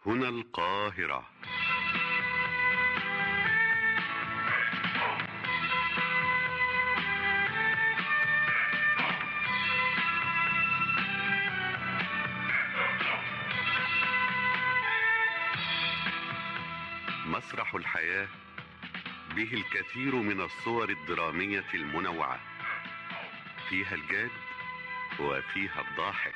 هنا القاهرة مسرح الحياة به الكثير من الصور الدرامية المنوعة فيها الجاد وفيها الضاحك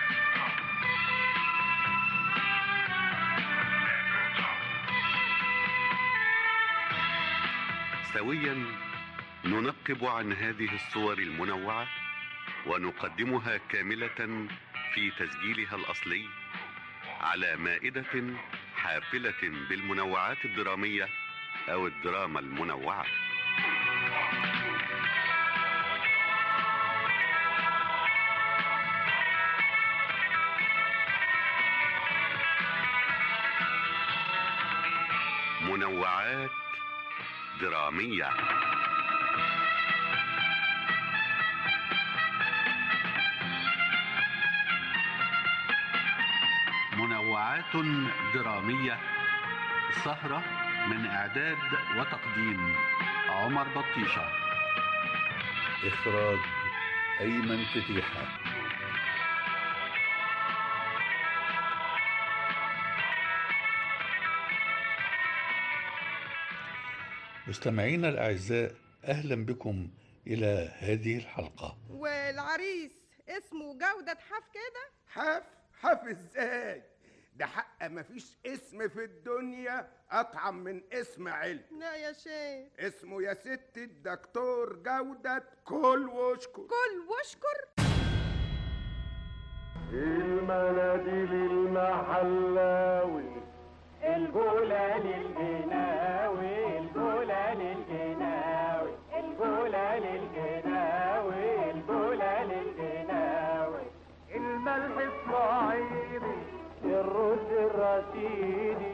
سويا ننقب عن هذه الصور المنوعة ونقدمها كاملة في تسجيلها الأصلي على مائدة حافلة بالمنوعات الدرامية أو الدراما المنوعة منوعات درامية منوعات درامية سهرة من إعداد وتقديم عمر بطيشة إخراج أيمن فتيحة مستمعينا الأعزاء أهلا بكم إلى هذه الحلقة والعريس اسمه جودة حف كده حف حف ازاي ده حق مفيش اسم في الدنيا اطعم من اسم علم لا يا شيخ اسمه يا ست الدكتور جودة كل واشكر كل واشكر المناديل المحلاوي الجولة للجناوي الجولة للجناوي الجولة للجناوي الجولة للجناوي الملح الصعيدي الرز الرشيدي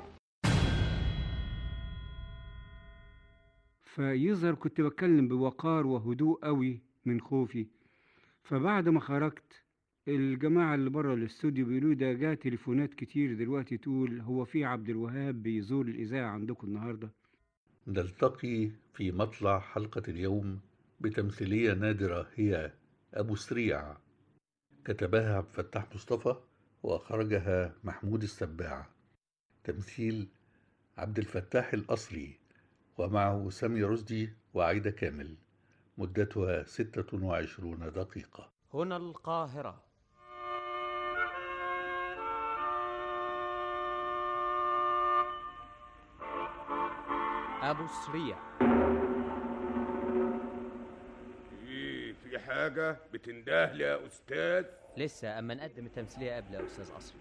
فيظهر كنت بتكلم بوقار وهدوء قوي من خوفي فبعد ما خرجت الجماعة اللي بره الاستوديو بيقولوا ده جا تليفونات كتير دلوقتي تقول هو في عبد الوهاب بيزور الإذاعة عندكم النهاردة نلتقي في مطلع حلقة اليوم بتمثيلية نادرة هي أبو سريع كتبها عبد الفتاح مصطفى وأخرجها محمود السباع تمثيل عبد الفتاح الأصلي ومعه سامي رشدي وعايدة كامل مدتها ستة وعشرون دقيقة هنا القاهرة أبو سريع ايه في حاجة بتنده لي يا استاذ لسه أما نقدم التمثيلية قبل يا أستاذ أصلي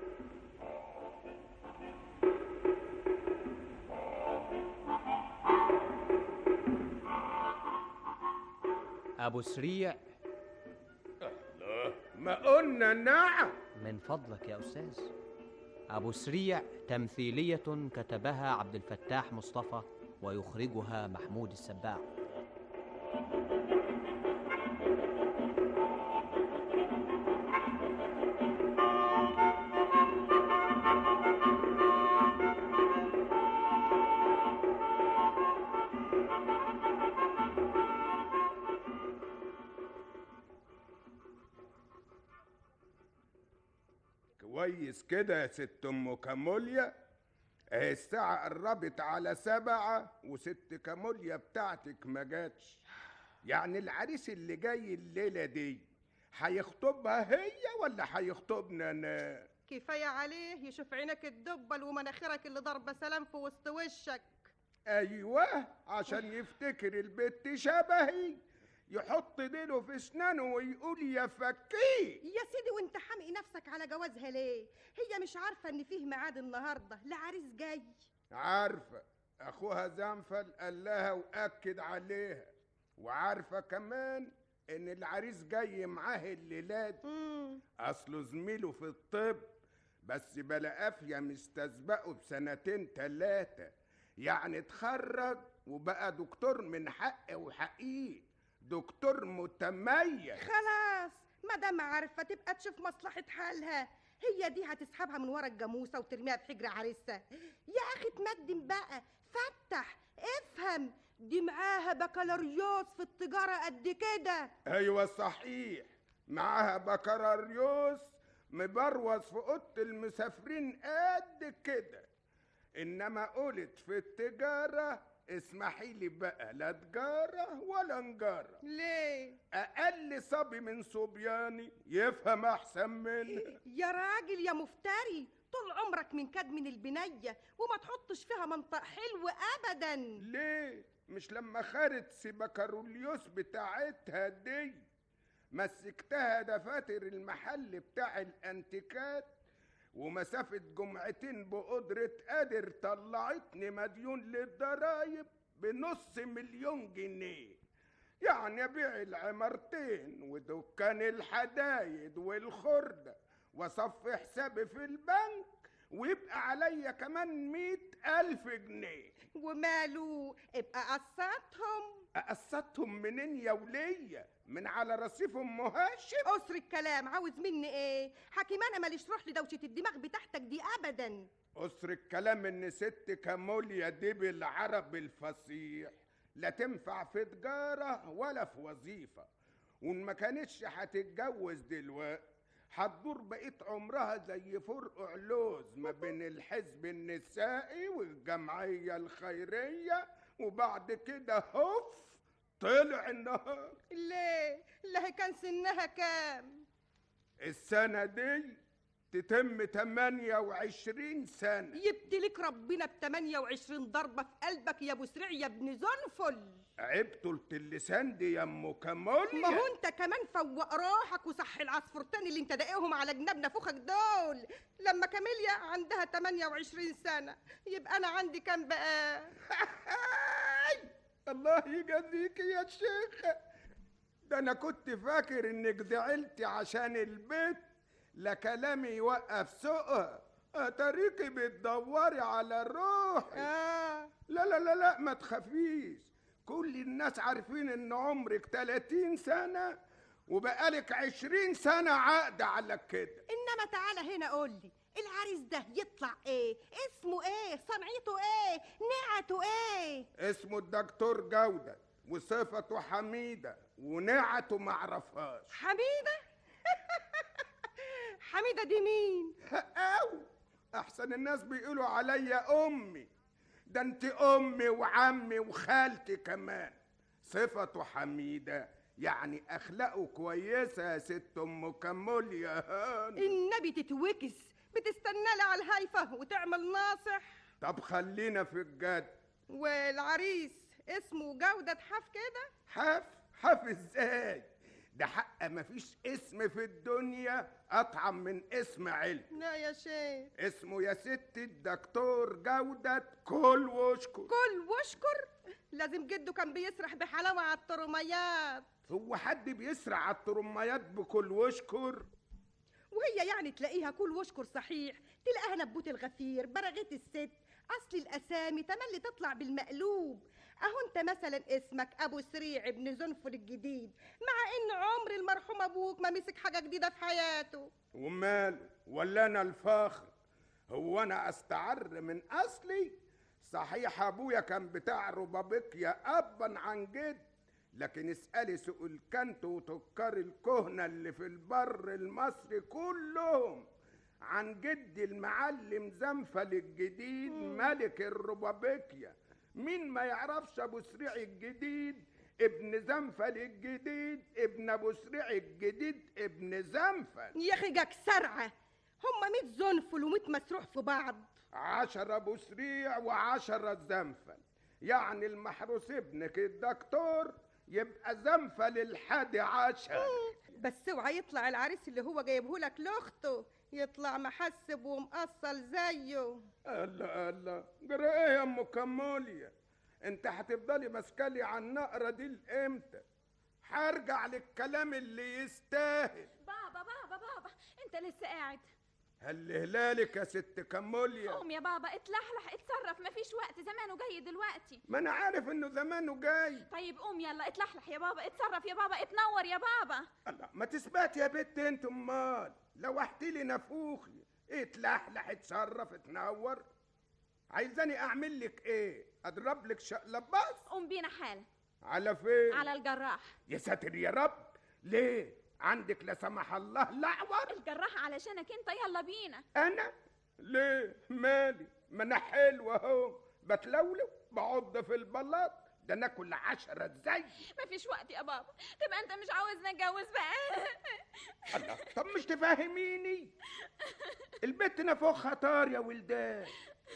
أبو سريع لا ما قلنا نعم من فضلك يا أستاذ أبو سريع تمثيلية كتبها عبد الفتاح مصطفى ويخرجها محمود السباع كويس كده يا ست ام كاموليا اهي الساعة قربت على سبعة وست كاموليا بتاعتك ما جاتش يعني العريس اللي جاي الليلة دي هيخطبها هي ولا هيخطبنا انا كفاية عليه يشوف عينك الدبل ومناخيرك اللي ضربة سلام في وسط وشك ايوه عشان يفتكر البت شبهي يحط ديله في اسنانه ويقول يا فكيه يا سيدي وانت حامق نفسك على جوازها ليه هي مش عارفة ان فيه ميعاد النهاردة لعريس جاي عارفة أخوها زنفل قال لها وأكد عليها وعارفة كمان إن العريس جاي معاه الليلات مم. أصله زميله في الطب بس بلا قافية مستسبقه بسنتين تلاتة يعني اتخرج وبقى دكتور من حق وحقيق دكتور متميز خلاص ما دام عارفة تبقى تشوف مصلحة حالها هي دي هتسحبها من ورا الجاموسه وترميها في حجر عريسها يا اخي تمدن بقى فتح افهم دي معاها بكالوريوس في التجاره قد كده ايوه صحيح معاها بكالوريوس مبروز في اوضه المسافرين قد كده انما قلت في التجاره اسمحي لي بقى لا تجاره ولا نجاره ليه اقل صبي من صبياني يفهم احسن منها يا راجل يا مفتري طول عمرك من كد من البنيه وما تحطش فيها منطق حلو ابدا ليه مش لما خدت سيبكاروليوس بتاعتها دي مسكتها دفاتر المحل بتاع الانتيكات ومسافة جمعتين بقدرة قادر طلعتني مديون للضرايب بنص مليون جنيه يعني ابيع العمارتين ودكان الحدايد والخردة واصفي حسابي في البنك ويبقى عليا كمان مئة ألف جنيه وماله ابقى قسطهم أقسطهم منين يا ولية من على رصيف أم هاشم قصر الكلام عاوز مني ايه حكيم انا ماليش روح لدوشه الدماغ بتاعتك دي ابدا قصر الكلام ان ست كاموليا دي بالعربي الفصيح لا تنفع في تجارة ولا في وظيفة وان ما كانتش هتتجوز دلوقتي هتدور بقيت عمرها زي فرق علوز ما بين الحزب النسائي والجمعية الخيرية وبعد كده هوف طلع النهار ليه لا هي كان سنها كام السنة دي تتم 28 سنة يبتليك ربنا ب 28 ضربه في قلبك يا ابو سريع يا ابن زنفل عيب طولة اللسان دي يا ام كموليا ما هو انت كمان فوق روحك وصح العصفورتين اللي انت داقيهم على جناب نافوخك دول لما كاميليا عندها 28 سنه يبقى انا عندي كام بقى الله يجازيك يا شيخة ده انا كنت فاكر انك زعلتي عشان البيت لا كلامي يوقف سوقها اتاريكي بتدوري على روحي اه لا لا لا لا ما تخافيش كل الناس عارفين ان عمرك 30 سنة وبقالك 20 سنة عقد على كده انما تعالى هنا قول لي العريس ده يطلع ايه اسمه ايه صنعته ايه نعته ايه اسمه الدكتور جودة وصفته حميدة ونعته معرفهاش حميده حميده دي مين أو أحسن الناس بيقولوا عليا أمي ده أنت أمي وعمي وخالتي كمان صفته حميدة يعني أخلاقه كويسة يا ست أم كموليا هان النبي تتوكس بتستنى لي على الهايفه وتعمل ناصح طب خلينا في الجد والعريس اسمه جودة حف كده حف حف ازاي ده حق مفيش اسم في الدنيا أطعم من اسم علم لا يا شيخ اسمه يا ست الدكتور جودة كل واشكر كل واشكر لازم جده كان بيسرح بحلاوة على الطرميات هو حد بيسرع على الترميات بكل واشكر وهي يعني تلاقيها كل واشكر صحيح تلاقيها نبوت الغفير برغيت الست اصل الاسامي تملي تطلع بالمقلوب اهو انت مثلا اسمك ابو سريع ابن زنفل الجديد مع ان عمر المرحوم ابوك ما مسك حاجه جديده في حياته وماله ولا انا الفاخر هو انا استعر من اصلي صحيح ابويا كان بتاع ربابيكيا ابا عن جد لكن اسالي سوق الكنت وتجار الكهنه اللي في البر المصري كلهم عن جدي المعلم زنفل الجديد ملك الربابيكيا مين ما يعرفش ابو سريع الجديد ابن زنفل الجديد ابن ابو سريع الجديد ابن زنفل يا اخي جاك سرعه هما 100 زنفل و100 مسروح في بعض عشرة ابو سريع وعشرة زنفل يعني المحروس ابنك الدكتور يبقى زنفل الحادي عشر بس اوعى يطلع العريس اللي هو جايبه لك لاخته يطلع محسب ومقصل زيه الله الله جرى ايه يا ام كموليا انت هتفضلي ماسكالي على النقره دي لامتى هرجع للكلام اللي يستاهل بابا بابا بابا انت لسه قاعد هل هلالك يا ست كموليا قوم يا بابا اتلحلح اتصرف مفيش وقت زمانه جاي دلوقتي ما انا عارف انه زمانه جاي طيب قوم يلا اتلحلح يا بابا اتصرف يا بابا اتنور يا بابا الله ما تثبت يا بت انت امال لوحتي لي نافوخي اتلحلح اتصرف اتنور عايزاني اعمل لك ايه اضرب لك شقلب بس قوم بينا حالا على فين على الجراح يا ساتر يا رب ليه عندك لا سمح الله لعور الجراح علشانك انت يلا بينا انا ليه مالي ما انا حلو اهو بتلولو بعض في البلاط ده ناكل عشرة زي مفيش وقت يا بابا تبقى انت مش عاوزنا نتجوز بقى الله طب مش تفهميني البت نفوخها طار يا ولدان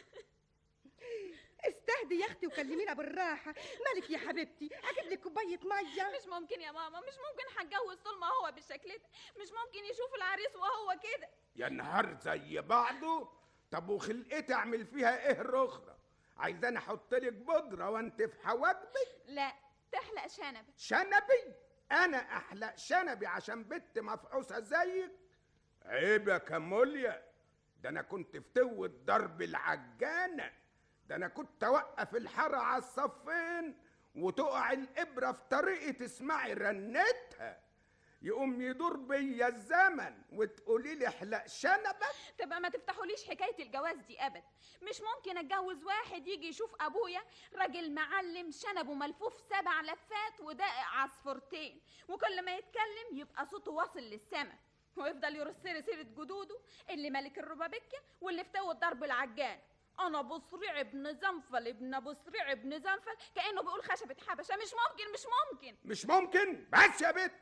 استهدي يا اختي وكلمينا بالراحه مالك يا حبيبتي اجيب لك كوبايه ميه مش ممكن يا ماما مش ممكن هتجوز طول ما هو بالشكل ده مش ممكن يشوف العريس وهو كده يا نهار زي بعضه طب وخلقتي اعمل فيها ايه رخرة عايزاني احط لك بودره وانتف حواجبك لا تحلق شنبك شنبي انا احلق شنبي عشان بنت مفعوسه زيك عيب يا كموليا ده انا كنت فتوة ضرب العجانه ده انا كنت اوقف الحاره على الصفين وتقع الابره في طريقي تسمعي رنتها يقوم يدور بيا الزمن وتقولي لي احلق شنبك تبقى ما تفتحوليش حكايه الجواز دي ابدا مش ممكن اتجوز واحد يجي يشوف ابويا راجل معلم شنبه ملفوف سبع لفات ودائق عصفورتين وكل ما يتكلم يبقى صوته واصل للسما ويفضل يرص لي سيره جدوده اللي ملك الربابكه واللي فتوى ضرب العجان انا ابو صريع ابن زنفل ابن ابو صريع ابن زنفل كانه بيقول خشبه حبشه مش ممكن مش ممكن مش ممكن بس يا بت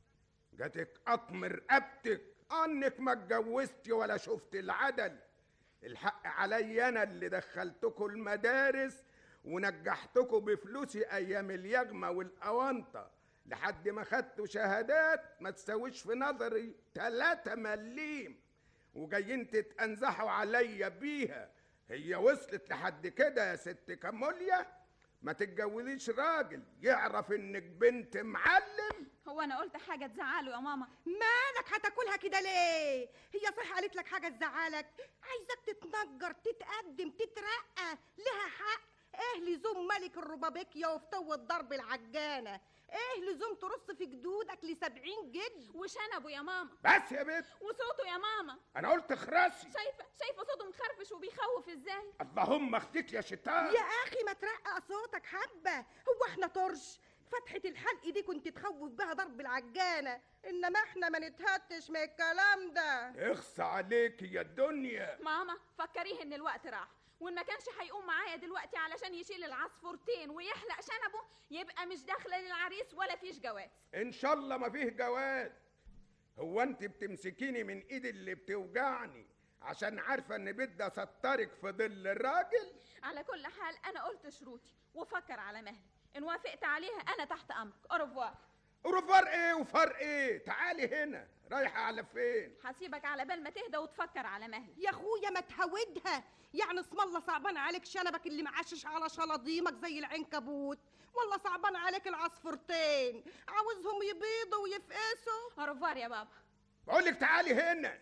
جاتك قطم رقبتك انك ما اتجوزتي ولا شفت العدل الحق علي انا اللي دخلتكم المدارس ونجحتكم بفلوسي ايام اليغمه والاونطه لحد ما خدتوا شهادات ما تساويش في نظري تلاتة مليم وجايين تتأنزحوا عليا بيها هي وصلت لحد كده يا ست كموليا ما تتجوزيش راجل يعرف انك بنت معلم هو انا قلت حاجه تزعله يا ماما مالك هتاكلها كده ليه هي صح قالت لك حاجه تزعلك عايزك تتنجر تتقدم تترقى لها حق ايه لزوم ملك الربابيكيا وفتوة ضرب العجانه ايه لزوم ترص في جدودك لسبعين جد وشنبه يا ماما بس يا بنت وصوته يا ماما انا قلت خراسي شايفه شايفه صوته مخرفش وبيخوف ازاي اللهم اختك يا شيطان يا اخي ما ترقق صوتك حبه هو احنا طرش فتحة الحلق دي كنت تخوف بها ضرب العجانة إنما احنا ما نتهتش من الكلام ده اخص عليك يا الدنيا ماما فكريه ان الوقت راح وان ما كانش هيقوم معايا دلوقتي علشان يشيل العصفورتين ويحلق شنبه يبقى مش داخله للعريس ولا فيش جواز ان شاء الله ما فيه جواز هو انت بتمسكيني من ايدي اللي بتوجعني عشان عارفه ان بدي اسطرك في ظل الراجل على كل حال انا قلت شروطي وفكر على مهلي ان وافقت عليها انا تحت امرك اورفوار وفرق ايه وفرق ايه تعالي هنا رايحه على فين هسيبك على بال ما تهدى وتفكر على مهلي يا اخويا ما تهودها يعني اسم الله صعبان عليك شنبك اللي معشش على شلاضيمك زي العنكبوت والله صعبان عليك العصفورتين عاوزهم يبيضوا ويفقسوا اورفوار يا بابا بقول لك تعالي هنا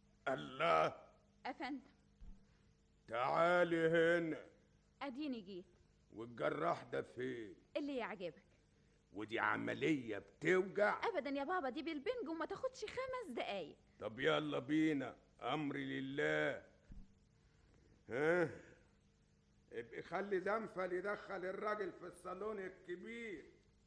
الله افندم تعالي هنا اديني جيت والجراح ده فين اللي يعجبك ودي عمليه بتوجع ابدا يا بابا دي بالبنج وما تاخدش خمس دقايق طب يلا بينا امري لله ها ابقي خلي زنفل يدخل الراجل في الصالون الكبير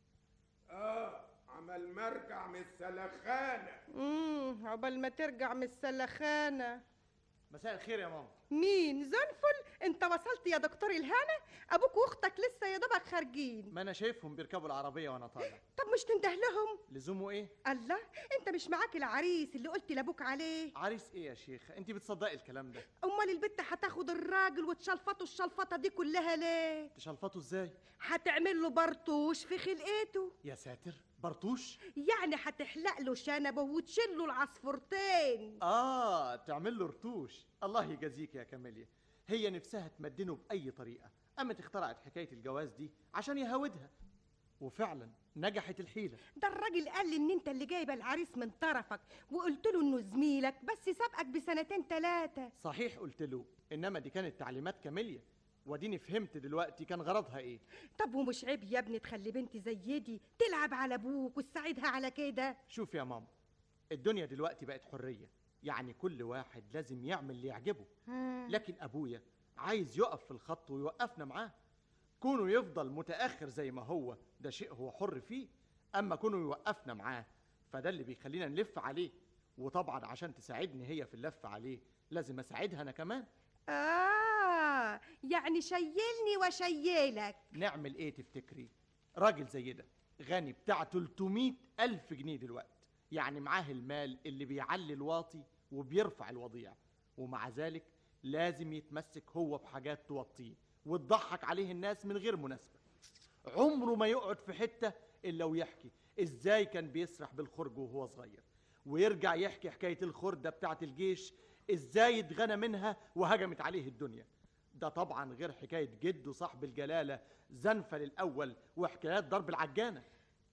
اه عمل مرجع من السلخانه امم عقبال ما ترجع من السلخانه مساء الخير يا ماما مين زنفل انت وصلت يا دكتور الهنا ابوك واختك لسه يا دوبك خارجين ما انا شايفهم بيركبوا العربيه وانا طالع طب مش تنده لهم لزومه ايه الله انت مش معاك العريس اللي قلت لابوك عليه عريس ايه يا شيخ انت بتصدقي الكلام ده امال البت هتاخد الراجل وتشلفطه الشلفطه دي كلها ليه تشلفطه ازاي هتعمل له برطوش في خلقته يا ساتر برطوش يعني هتحلق له شنبه وتشيل له العصفورتين اه تعمل له رتوش الله يجازيك يا كاميليا هي نفسها تمدنه باي طريقه قامت اخترعت حكايه الجواز دي عشان يهودها وفعلا نجحت الحيله ده الراجل قال لي ان انت اللي جايبه العريس من طرفك وقلت له انه زميلك بس سابقك بسنتين ثلاثه صحيح قلت له انما دي كانت تعليمات كاميليا واديني فهمت دلوقتي كان غرضها ايه طب ومش عيب يا ابني تخلي بنت زي دي تلعب على ابوك وتساعدها على كده شوف يا ماما الدنيا دلوقتي بقت حريه يعني كل واحد لازم يعمل اللي يعجبه ها. لكن ابويا عايز يقف في الخط ويوقفنا معاه كونه يفضل متاخر زي ما هو ده شيء هو حر فيه اما كونه يوقفنا معاه فده اللي بيخلينا نلف عليه وطبعا عشان تساعدني هي في اللف عليه لازم اساعدها انا كمان آه يعني شيلني وشيلك نعمل ايه تفتكري راجل زي ده غني بتاع 300 ألف جنيه دلوقتي يعني معاه المال اللي بيعلي الواطي وبيرفع الوضيع ومع ذلك لازم يتمسك هو بحاجات توطيه وتضحك عليه الناس من غير مناسبة عمره ما يقعد في حتة إلا ويحكي إزاي كان بيسرح بالخرج وهو صغير ويرجع يحكي حكاية الخردة بتاعة الجيش إزاي اتغنى منها وهجمت عليه الدنيا ده طبعا غير حكاية جده صاحب الجلالة زنفل الأول وحكايات ضرب العجانة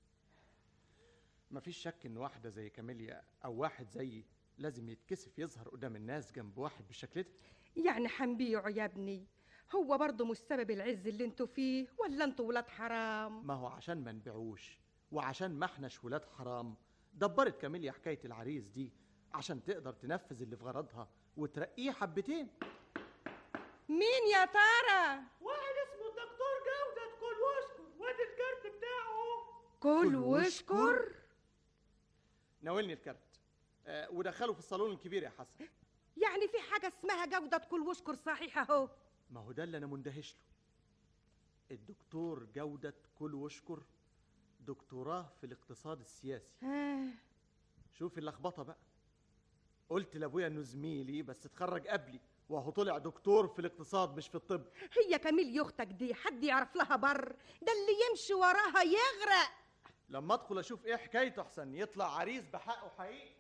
مفيش شك إن واحدة زي كاميليا أو واحد زيي لازم يتكسف يظهر قدام الناس جنب واحد بالشكل ده يعني حنبيعه يا ابني هو برضه مش سبب العز اللي انتوا فيه ولا انتوا ولاد حرام ما هو عشان ما نبيعوش وعشان ما احناش ولاد حرام دبرت كاميليا حكاية العريس دي عشان تقدر تنفذ اللي في غرضها وترقيه حبتين مين يا ترى واحد اسمه الدكتور جودة كل واشكر وادي الكارت بتاعه كل واشكر ناولني الكارت آه ودخله في الصالون الكبير يا حسن يعني في حاجة اسمها جودة كل واشكر صحيح اهو ما هو ده اللي انا مندهش له الدكتور جودة كل واشكر دكتوراه في الاقتصاد السياسي آه. شوف اللخبطه بقى قلت لابويا انه زميلي بس اتخرج قبلي وهو طلع دكتور في الاقتصاد مش في الطب هي كميل يختك دي حد يعرف لها بر ده اللي يمشي وراها يغرق لما ادخل اشوف ايه حكايته احسن يطلع عريس بحقه حقيقي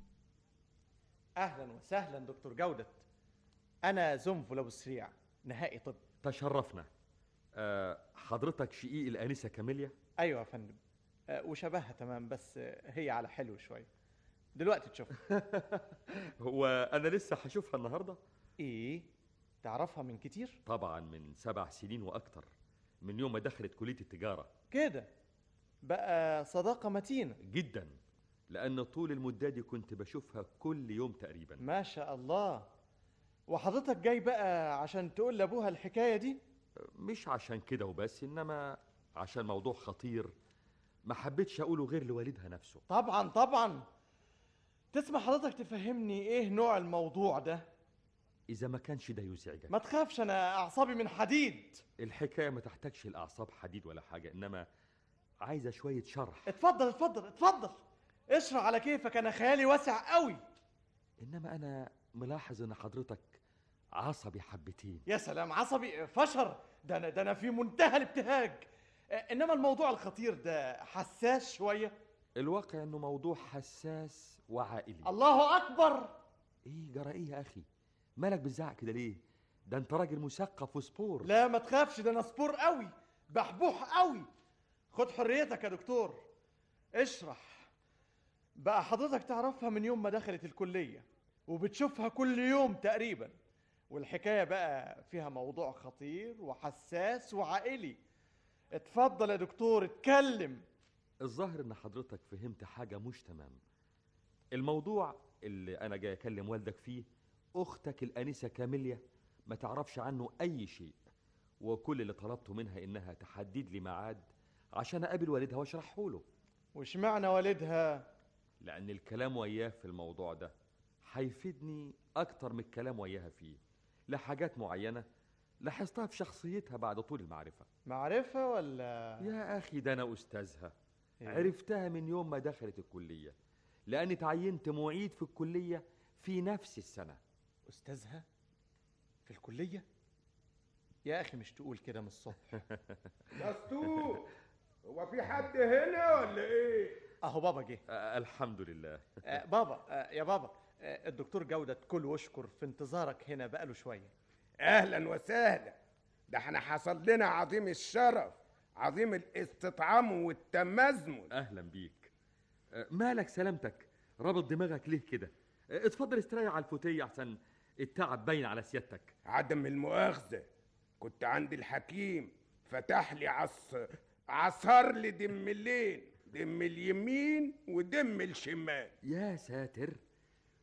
اهلا وسهلا دكتور جودة انا زنفل ابو سريع نهائي طب تشرفنا أه حضرتك شقيق الآنسة كاميليا ايوه يا فندم آه، وشبهها تمام بس آه، هي على حلو شويه دلوقتي تشوف هو أنا لسه هشوفها النهاردة ايه تعرفها من كتير طبعا من سبع سنين وأكتر من يوم ما دخلت كلية التجارة كده بقى صداقه متينه جدا لأن طول المدة دي كنت بشوفها كل يوم تقريبا ما شاء الله وحضرتك جاي بقى عشان تقول لابوها الحكايه دي مش عشان كده وبس إنما عشان موضوع خطير ما حبيتش أقوله غير لوالدها نفسه طبعا طبعا تسمع حضرتك تفهمني ايه نوع الموضوع ده إذا ما كانش ده يزعجك ما تخافش انا اعصابي من حديد الحكاية ما تحتاجش الأعصاب حديد ولا حاجة إنما عايزة شوية شرح اتفضل اتفضل اتفضل اشرح على كيفك انا خيالي واسع قوي إنما أنا ملاحظ إن حضرتك عصبي حبتين يا سلام عصبي فشر ده انا ده انا في منتهى الابتهاج اه، انما الموضوع الخطير ده حساس شويه الواقع إنه موضوع حساس وعائلي الله اكبر إيه جرى إيه يا أخي مالك بتزعق كده ليه ده أنت راجل مثقف وسبور لا ما تخافش ده انا سبور قوي بحبوح قوي خد حريتك يا دكتور اشرح بقى حضرتك تعرفها من يوم ما دخلت الكلية وبتشوفها كل يوم تقريبا والحكاية بقى فيها موضوع خطير وحساس وعائلي اتفضل يا دكتور اتكلم الظاهر إن حضرتك فهمت حاجة مش تمام الموضوع اللي أنا جاي أكلم والدك فيه أختك الأنسة كاميليا ما تعرفش عنه أي شيء وكل اللي طلبته منها إنها تحدد لي ميعاد عشان أقابل والدها وأشرحه له وش معنى والدها لأن الكلام وياه في الموضوع ده هيفيدني أكتر من الكلام وياها فيه لحاجات معينة لاحظتها في شخصيتها بعد طول المعرفة معرفة ولا يا أخي ده أنا أستاذها إيه؟ عرفتها من يوم ما دخلت الكلية لأني تعينت معيد في الكلية في نفس السنة أستاذها في الكلية يا أخي مش تقول كده من الصبح دستور هو في حد هنا ولا ايه أهو بابا جه آه الحمد لله آه بابا آه يا بابا آه الدكتور جودة كل واشكر في انتظارك هنا بقاله شوية اهلا وسهلا ده احنا حصل لنا عظيم الشرف عظيم الاستطعام والتمزمن أهلا بيك آه مالك سلامتك رابط دماغك ليه كده آه اتفضل استريح على الفوتية أحسن التعب باين على سيادتك عدم المؤاخذة كنت عند الحكيم فتح لي عص عصر لي دملين دم اليمين ودم الشمال يا ساتر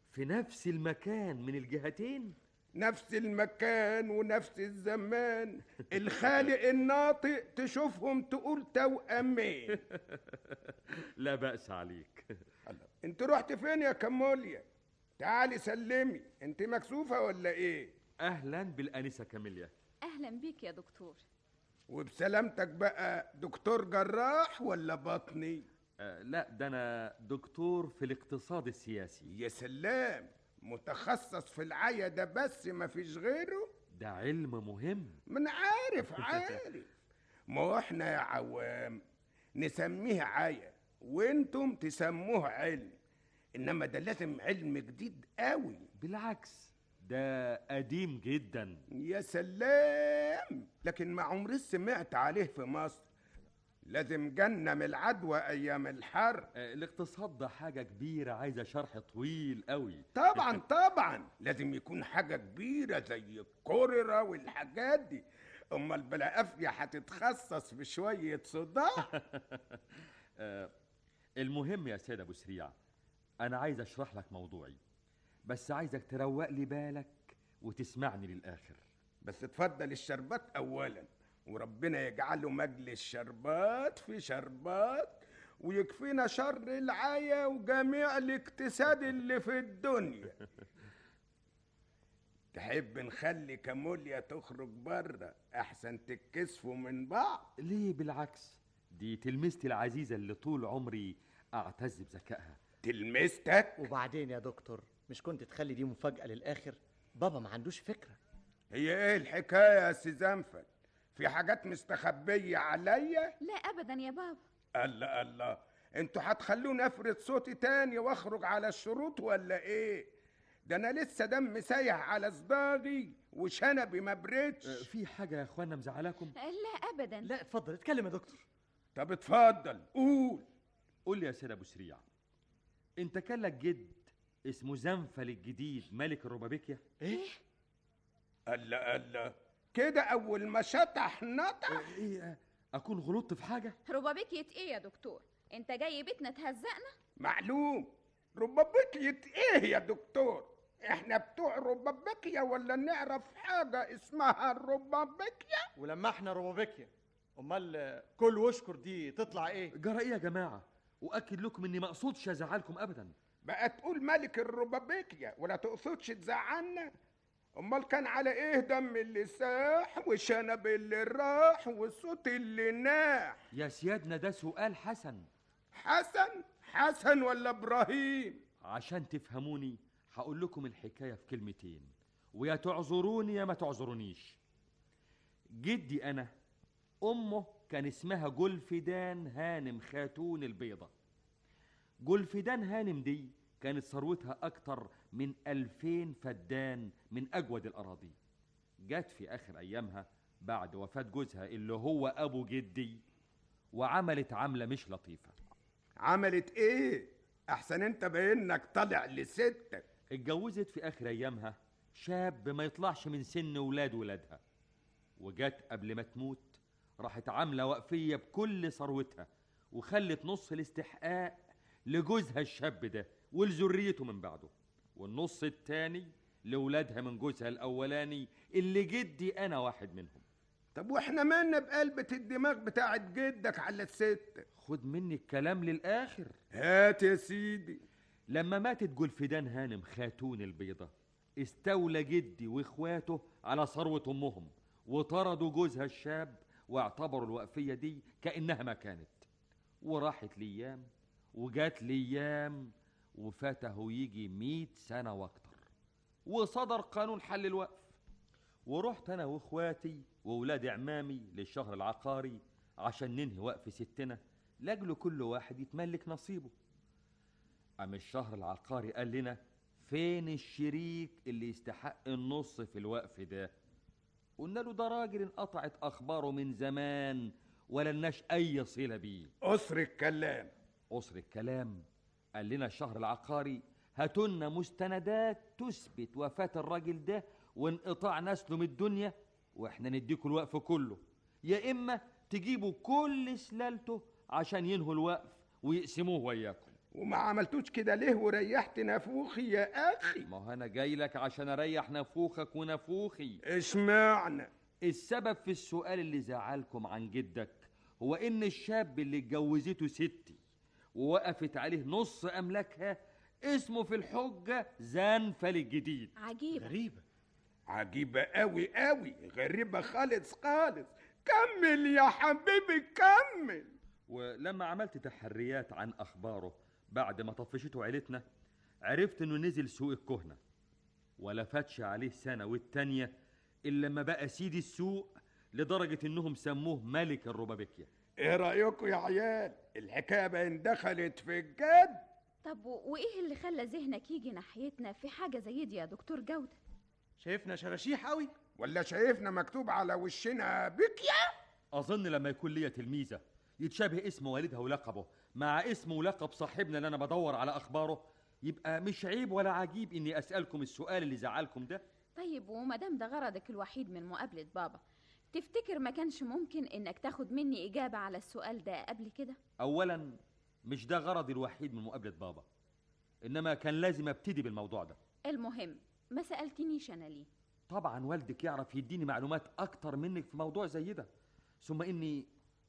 في نفس المكان من الجهتين نفس المكان ونفس الزمان الخالق الناطق تشوفهم تقول توأمين لا بأس عليك انت رحت فين يا كموليا تعالي سلمي انت مكسوفة ولا ايه أهلا بالأنسة كاميليا اهلا بيك يا دكتور وبسلامتك بقى دكتور جراح ولا بطني آه لا ده أنا دكتور في الاقتصاد السياسي يا سلام متخصص في العيا ده بس ما فيش غيره ده علم مهم من عارف عارف ما هو احنا يا عوام نسميه عيا وانتم تسموه علم انما ده لازم علم جديد قوي بالعكس ده قديم جدا يا سلام لكن ما عمري سمعت عليه في مصر لازم جنة من العدوى ايام الحرب آه الاقتصاد ده حاجة كبيرة عايزة شرح طويل قوي طبعا طبعا لازم يكون حاجة كبيرة زي الكوريرا والحاجات دي امال بلا قافية هتتخصص في شوية صداع آه المهم يا سيد ابو سريع انا عايز اشرح لك موضوعي بس عايزك تروق لي بالك وتسمعني للاخر بس اتفضل الشربات اولا وربنا يجعله مجلس شربات في شربات ويكفينا شر العيا وجميع الاقتصاد اللي في الدنيا تحب نخلي كاموليا تخرج بره احسن تتكسفوا من بعض ليه بالعكس دي تلميذتي العزيزة اللي طول عمري اعتز بذكائها تلمستك وبعدين يا دكتور مش كنت تخلي دي مفاجأة للآخر بابا ما عندوش فكرة هي ايه الحكاية يا سي زنفل في حاجات مستخبية عليا لا ابدا يا بابا الله الله انتوا هتخلوني افرض صوتي تاني واخرج على الشروط ولا ايه ده انا لسه دم سايح على صداغي وشنبي ما بردش آه في حاجة يا اخوانا مزعلاكم لا ابدا لا اتفضل اتكلم يا دكتور طب اتفضل قول قول لي يا سيد ابو سريع انت كان لك جد اسمه زنفل الجديد ملك الربابيكيا ايه الله الله كده اول ما شطح نطح ايه اكون غلطت في حاجه ربابيكية ايه يا دكتور انت جاي بيتنا تهزقنا معلوم ربابيكية ايه يا دكتور احنا بتوع ربابيكيا ولا نعرف حاجة اسمها الربابيكيا ولما احنا روبابيكيا امال كل واشكر دي تطلع ايه جرى ايه يا جماعه واكد لكم اني ما اقصدش ازعلكم ابدا بقى تقول ملك الربابيكيا ولا تقصدش تزعلنا امال كان على ايه دم اللي ساح وشنب اللي راح والصوت اللي ناح يا سيادنا ده سؤال حسن حسن حسن ولا ابراهيم عشان تفهموني هقول لكم الحكايه في كلمتين ويا تعذروني يا ما تعذرونيش جدي انا امه كان اسمها جولفدان هانم خاتون البيضه جولفدان هانم دي كانت ثروتها أكتر من ألفين فدان من أجود الأراضي جت في آخر أيامها بعد وفاة جوزها اللي هو أبو جدي وعملت عملة مش لطيفة عملت ايه احسن انت باينك طالع لستك اتجوزت في آخر أيامها شاب ما يطلعش من سن ولاد ولادها وجت قبل ما تموت راحت عاملة وقفية بكل ثروتها وخلت نص الاستحقاق لجوزها الشاب ده ولذريته من بعده والنص التاني لولادها من جوزها الاولاني اللي جدي انا واحد منهم طب واحنا مالنا بقلبة الدماغ بتاعت جدك على الست خد مني الكلام للاخر هات يا سيدي لما ماتت جولفدان هانم خاتون البيضة استولى جدي واخواته على ثروة امهم وطردوا جوزها الشاب واعتبروا الوقفية دي كأنها ما كانت وراحت ليام وجات ليام وفاته يجي مئة سنة واكتر وصدر قانون حل الوقف ورحت انا واخواتي واولاد عمامي للشهر العقاري عشان ننهي وقف ستنا لاجل كل واحد يتملك نصيبه قام الشهر العقاري قال لنا فين الشريك اللي يستحق النص في الوقف ده قلنا له ده راجل انقطعت اخباره من زمان ولا لناش اي صله بيه أسر الكلام قصر الكلام قال لنا الشهر العقاري هاتولنا مستندات تثبت وفاة الراجل ده وانقطاع نسله من الدنيا واحنا نديكوا الوقف كله يا اما تجيبوا كل سلالته عشان ينهوا الوقف ويقسموه وياكم وما عملتوش كده ليه وريحت نافوخي يا اخي ما هو انا جاي لك عشان اريح نافوخك ونافوخي اشمعنى السبب في السؤال اللي زعلكم عن جدك هو ان الشاب اللي اتجوزته ستي ووقفت عليه نص املاكها اسمه في الحجه زنفل الجديد عجيبة غريبة عجيبة قوي قوي غريبة خالص خالص كمل يا حبيبي كمل ولما عملت تحريات عن اخباره بعد ما طفشته عيلتنا عرفت انه نزل سوق الكهنه ولا فاتش عليه سنه والتانيه الا لما بقى سيد السوق لدرجه انهم سموه ملك الربابيكيا ايه رأيكم يا عيال الحكاية بين دخلت في الجد طب و- وايه اللي خلى ذهنك يجي ناحيتنا في حاجة زي دي يا دكتور جودة شايفنا شراشيح قوي ولا شايفنا مكتوب على وشنا بكيا اظن لما يكون ليا تلميذه يتشابه اسم والدها ولقبه مع اسم ولقب صاحبنا اللي انا بدور على اخباره يبقى مش عيب ولا عجيب اني اسالكم السؤال اللي زعلكم ده طيب ومادام ده غرضك الوحيد من مقابلة بابا تفتكر ما كانش ممكن انك تاخد مني اجابة على السؤال ده قبل كده اولا مش ده غرضي الوحيد من مقابله بابا انما كان لازم ابتدي بالموضوع ده المهم ما سألتنيش انا ليه طبعا والدك يعرف يديني معلومات اكتر منك في موضوع زي ده ثم اني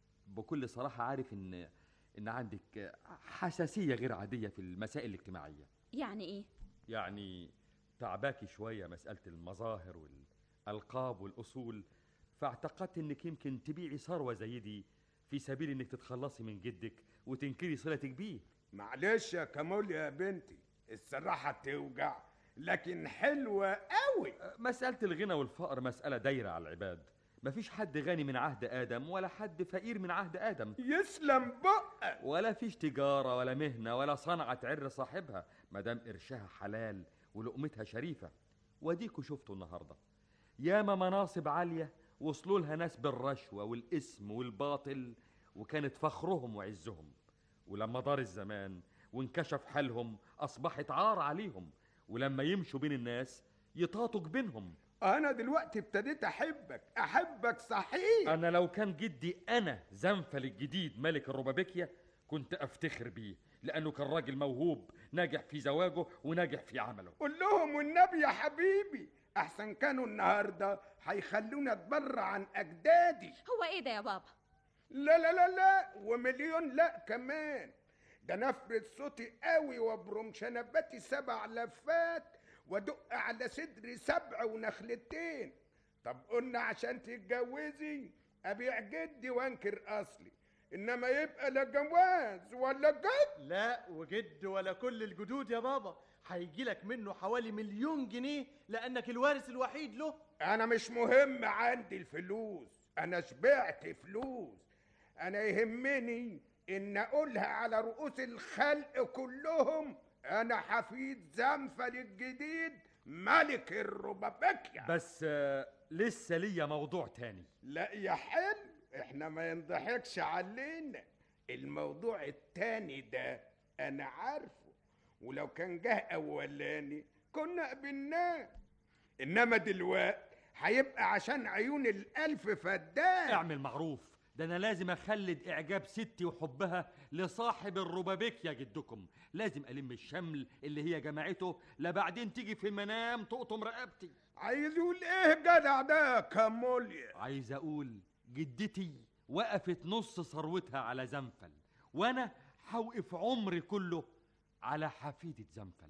بكل صراحه عارف ان ان عندك حساسيه غير عاديه في المسائل الاجتماعيه يعني ايه يعني تعباكي شويه مساله المظاهر والالقاب والاصول فاعتقدت انك يمكن تبيعي ثروه زي دي في سبيل انك تتخلصي من جدك وتنكري صلتك بيه معلش يا كمول يا بنتي الصراحة توجع لكن حلوة قوي مساله الغنى والفقر مساله دايره على العباد مفيش حد غني من عهد ادم ولا حد فقير من عهد ادم يسلم بقك ولا فيش تجاره ولا مهنه ولا صنعه تعر صاحبها مادام قرشها حلال ولقمتها شريفه واديكوا شفتوا النهارده ياما مناصب عاليه وصلوا لها ناس بالرشوه والاسم والباطل وكانت فخرهم وعزهم ولما دار الزمان وانكشف حالهم اصبحت عار عليهم ولما يمشوا بين الناس يطاطوا بينهم انا دلوقتي ابتديت احبك احبك صحيح انا لو كان جدي انا زنفل الجديد ملك الربابيكيا كنت افتخر بيه لانه كان راجل موهوب ناجح في زواجه وناجح في عمله قول لهم والنبي يا حبيبي احسن كانوا النهارده هيخلونا اتبرع عن اجدادي هو ايه ده يا بابا لا لا لا لا ومليون لا كمان ده نفرد صوتي قوي وابرم شنباتي سبع لفات وادق على صدري سبع ونخلتين طب قلنا عشان تتجوزي ابيع جدي وانكر اصلي انما يبقى لا جواز ولا جد لا وجد ولا كل الجدود يا بابا هيجي لك منه حوالي مليون جنيه لانك الوارث الوحيد له انا مش مهم عندي الفلوس انا شبعت فلوس انا يهمني ان اقولها على رؤوس الخلق كلهم انا حفيد زنفل الجديد ملك الربابيكيا بس آه، لسه ليا موضوع تاني لا يا حلو احنا ما ينضحكش علينا الموضوع التاني ده انا عارفه ولو كان جه اولاني كنا قبلناه انما دلوقتي هيبقى عشان عيون الالف فدان اعمل معروف ده انا لازم اخلد اعجاب ستي وحبها لصاحب الربابيك يا جدكم لازم الم الشمل اللي هي جمعته لا بعدين تيجي في المنام تقطم رقبتي عايز يقول ايه جدع ده يا كاموليا عايز اقول جدتي وقفت نص ثروتها على زنفل وانا هوقف عمري كله على حفيدة زنفل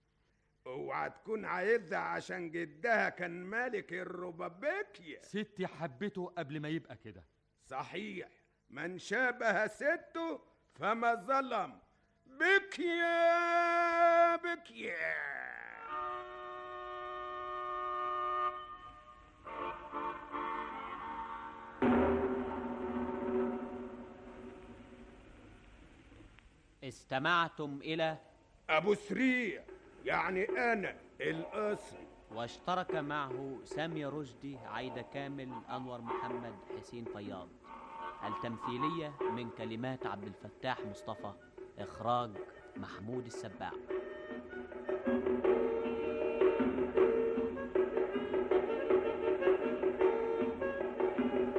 اوعى تكون عايزها عشان جدها كان ملك الربابيكيا ستي حبته قبل ما يبقى كده صحيح من شابه سته فما ظلم بكيا بكيا استمعتم إلى ابو سريع يعني انا الاصلي واشترك معه سامي رشدي عايدة كامل أنور محمد حسين فياض التمثيلية من كلمات عبد الفتاح مصطفى إخراج محمود السباع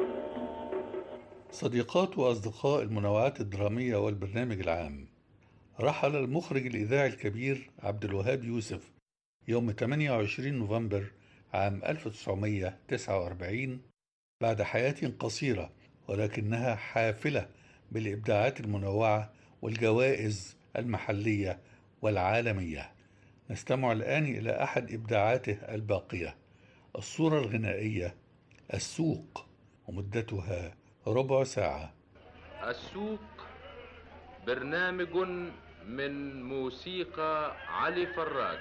صديقات وأصدقاء المنوعات الدرامية والبرنامج العام رحل المخرج الإذاعي الكبير عبد الوهاب يوسف يوم 28 نوفمبر عام 1949 بعد حياة قصيرة ولكنها حافلة بالإبداعات المنوعة والجوائز المحلية والعالمية نستمع الآن إلى أحد إبداعاته الباقية الصورة الغنائية السوق ومدتها ربع ساعة السوق برنامج من موسيقى علي فراج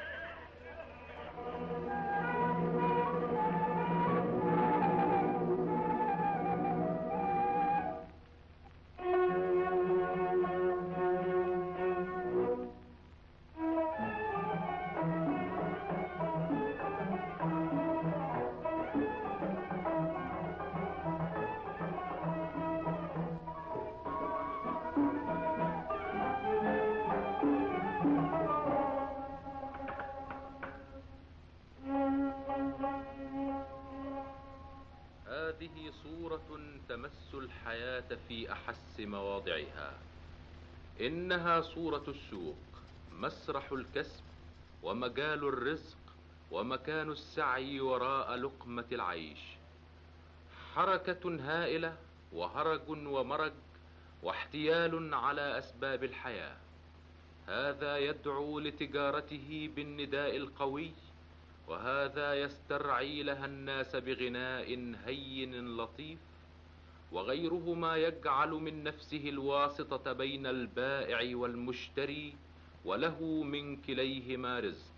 هذه صورة تمس الحياة في أحس مواضعها إنها صورة السوق مسرح الكسب ومجال الرزق ومكان السعي وراء لقمة العيش حركة هائلة وهرج ومرج واحتيال على أسباب الحياة هذا يدعو لتجارته بالنداء القوي وهذا يسترعي لها الناس بغناء هين لطيف وغيرهما يجعل من نفسه الواسطة بين البائع والمشتري وله من كليهما رزق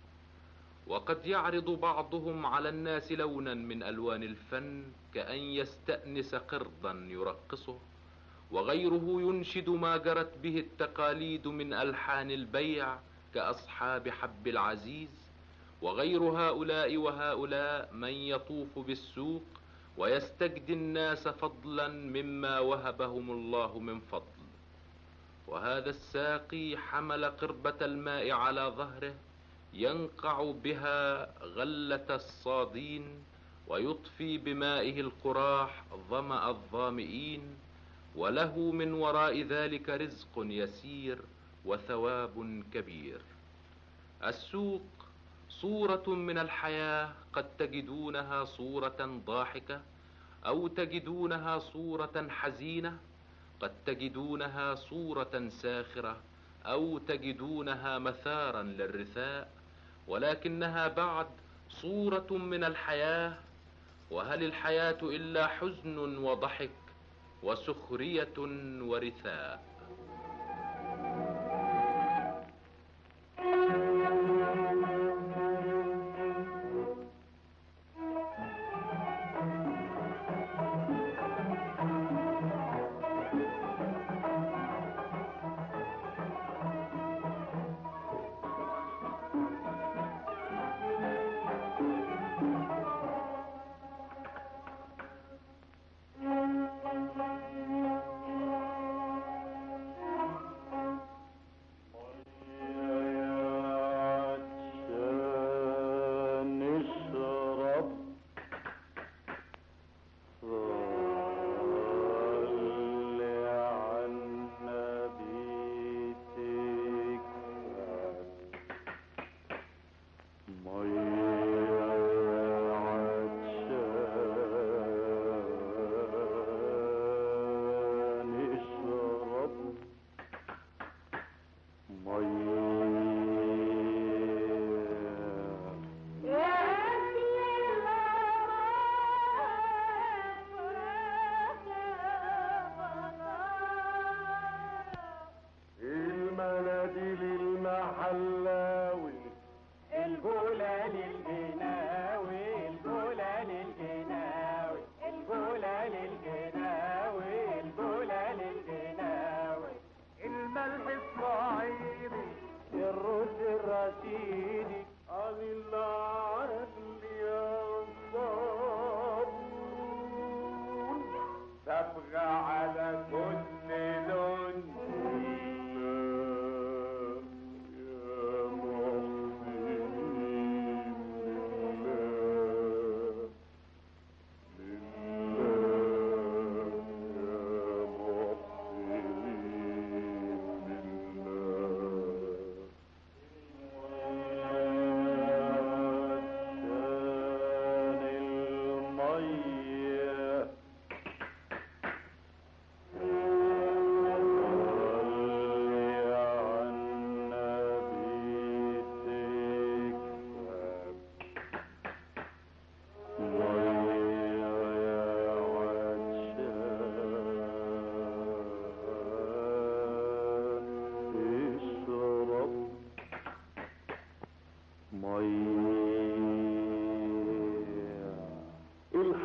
وقد يعرض بعضهم على الناس لونا من ألوان الفن كأن يستأنس قرضا يرقصه وغيره ينشد ما جرت به التقاليد من ألحان البيع كأصحاب حب العزيز وغير هؤلاء وهؤلاء من يطوف بالسوق ويستجدي الناس فضلا مما وهبهم الله من فضل وهذا الساقي حمل قربة الماء على ظهره ينقع بها غلة الصادين ويطفي بمائه القراح ظمأ الظامئين وله من وراء ذلك رزق يسير وثواب كبير السوق صورة من الحياة قد تجدونها صورة ضاحكة أو تجدونها صورة حزينة قد تجدونها صورة ساخرة أو تجدونها مثارا للرثاء ولكنها بعد صورة من الحياة وهل الحياة إلا حزن وضحك وسخرية ورثاء المناديل المحلاوي الجولة للجناوي الجولة للجناوي الجولة للجناوي الجولة للجناوي الملح الصعيدي الرز الرشيدي عن العرب يا صابون تبغى على كل لون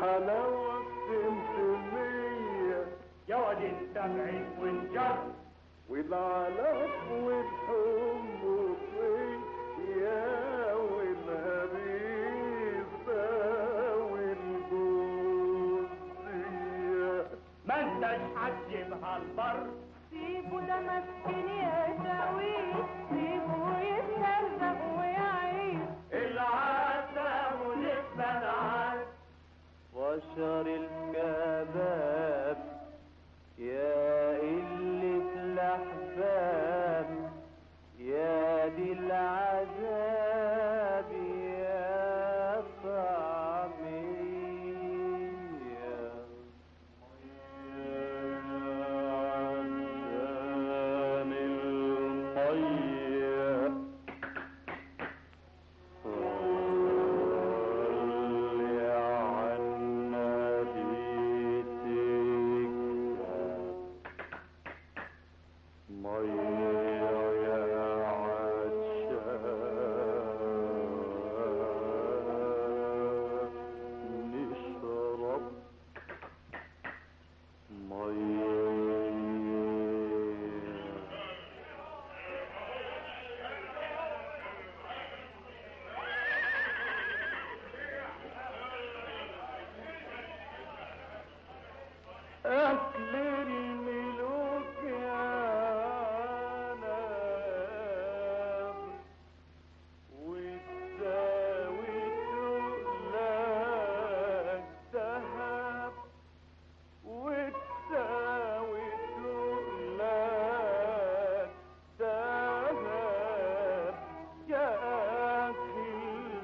الحلاوة السمسمية يا واد انت بعيد وانجر والعلف والحمصية والهريسة والجوزية ما انتش حتجيبها البر سيبه ده مسكين يا شاويش سيبه يتهزق ويعيش العسل ولسه العسل وشر الكباب يا قلة الأحباب يا دي العذاب يا طعمية عشان المية صلي على النبي مية يا عشان نشرب مية أكل الملوك يا نام وتساوي تقلك ذهب وتساوي تقلك ذهب يا أكل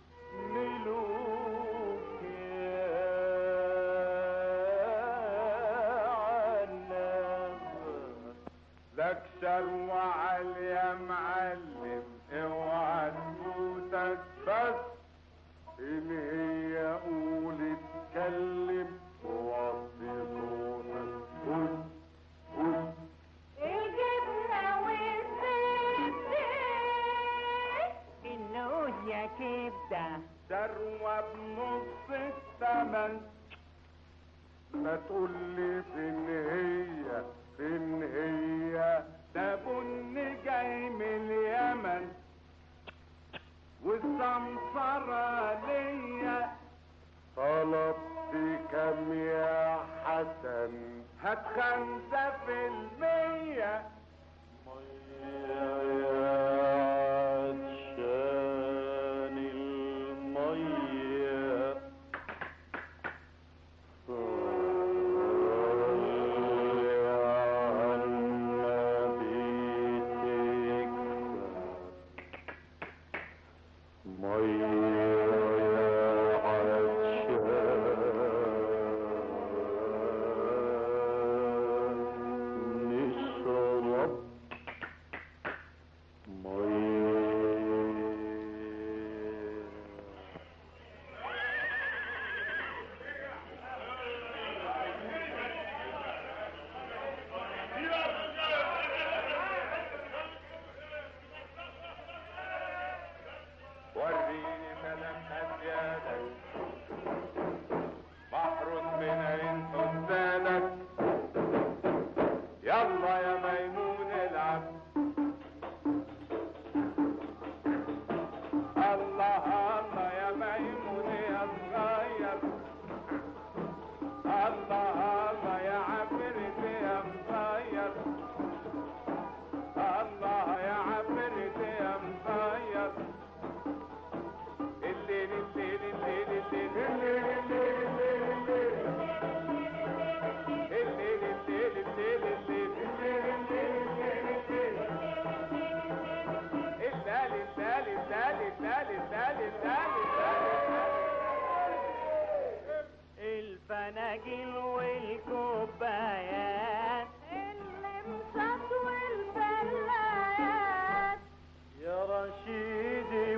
الملوك يا عنب لك شروع على يا معلم اوعى تفوتك بس ان هي قول اتكلم ووطي صوتك قول قول الجبنة والزيت النوز يا كبدة شروة بنص الثمن ما تقولي فين هي فين هي ده بن جاي من اليمن والسمسرة ليا طلبت كم يا حسن هات خمسة في المية عشان المية صلي على النبي تكفى مية يا عشان نشرب مية وريني ملامح زيادك بحر من عين حسانك يلا يا ميمون العب الله الله يا ميمون يا صغير الله الله يا عفرت يا مصير الله يا عفرت يا مصير الليل الليل الليل الليل الليل الليل الليل الليل الليل الليل الفناجيل والكوبايات الممسات والبلايات يا رشيدي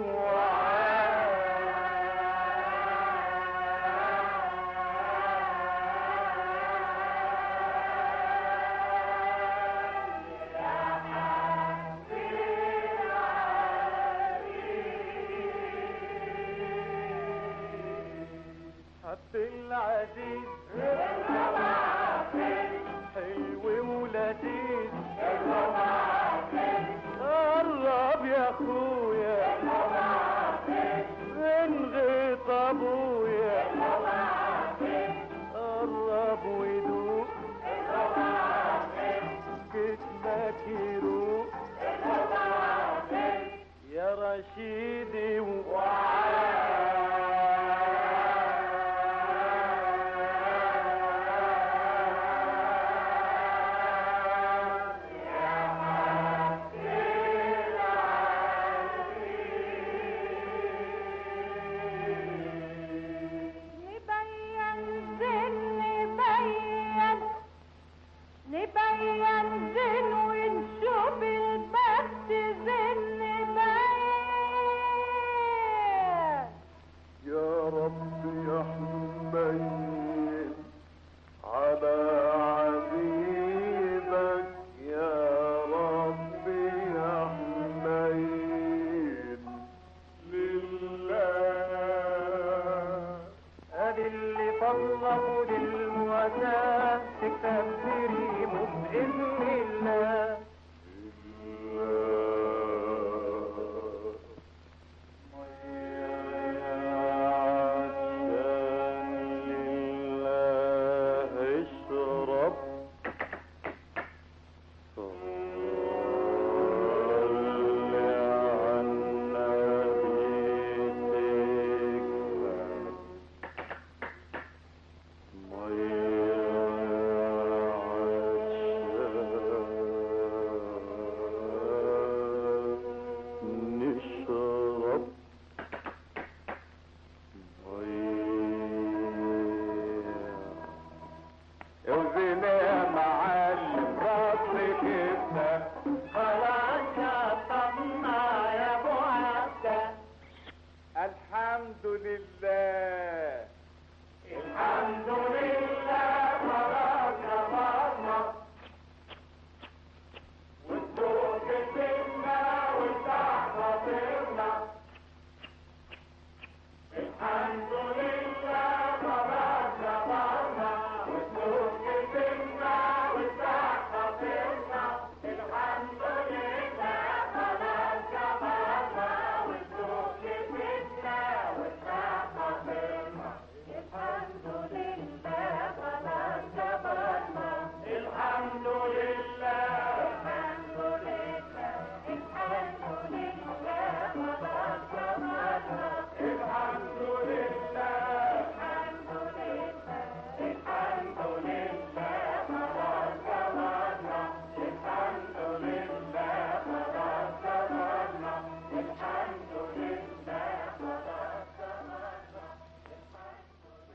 حطيت العزيز حلو ولذيذ قرب يا اخويا من غيط ابويا قرب ودوق جسمك يروق يا رشيدي نبين زين نبين نبين زين ونشوف البخت زين نبين يا رب يا حنين على عبيدك يا رب يا حنين لله ادي اللي طلبوا للمواساة تكتب تريمه بإذن الله اشرب صل على النبي نشرب وزنا مع الفضل كده خلاص شطبنا يا ابو عبده الحمد لله الحمد لله خلاص شطبنا والسوق كسبنا والتحت طيرنا الحمد لله خلاص شطبنا والسوق كسبنا والتحت طيرنا الحمد لله خلاص شطبنا والسوق كسبنا والتحت طيرنا الحمد لله خلاص شطبنا الحمد لله الحمد لله الحمد لله خلاص شطبنا الحمد لله الحمد لله الحمد لله خلاص شطبنا الحمد لله خلاص شطبنا الحمد لله خلاص شطبنا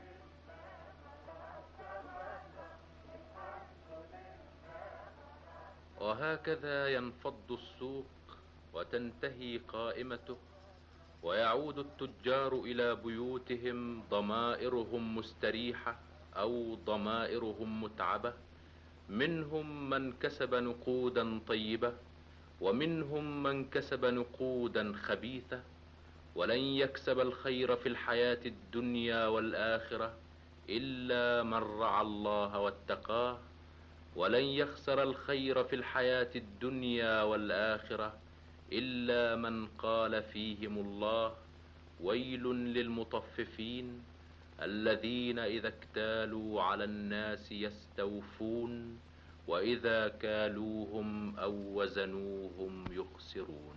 وهكذا ينفض السوق وتنتهي قائمته ويعود التجار الى بيوتهم ضمائرهم مستريحه او ضمائرهم متعبه منهم من كسب نقودا طيبه ومنهم من كسب نقودا خبيثه ولن يكسب الخير في الحياه الدنيا والاخره الا من رعى الله واتقاه ولن يخسر الخير في الحياه الدنيا والاخره الا من قال فيهم الله ويل للمطففين الذين اذا اكتالوا على الناس يستوفون واذا كالوهم او وزنوهم يخسرون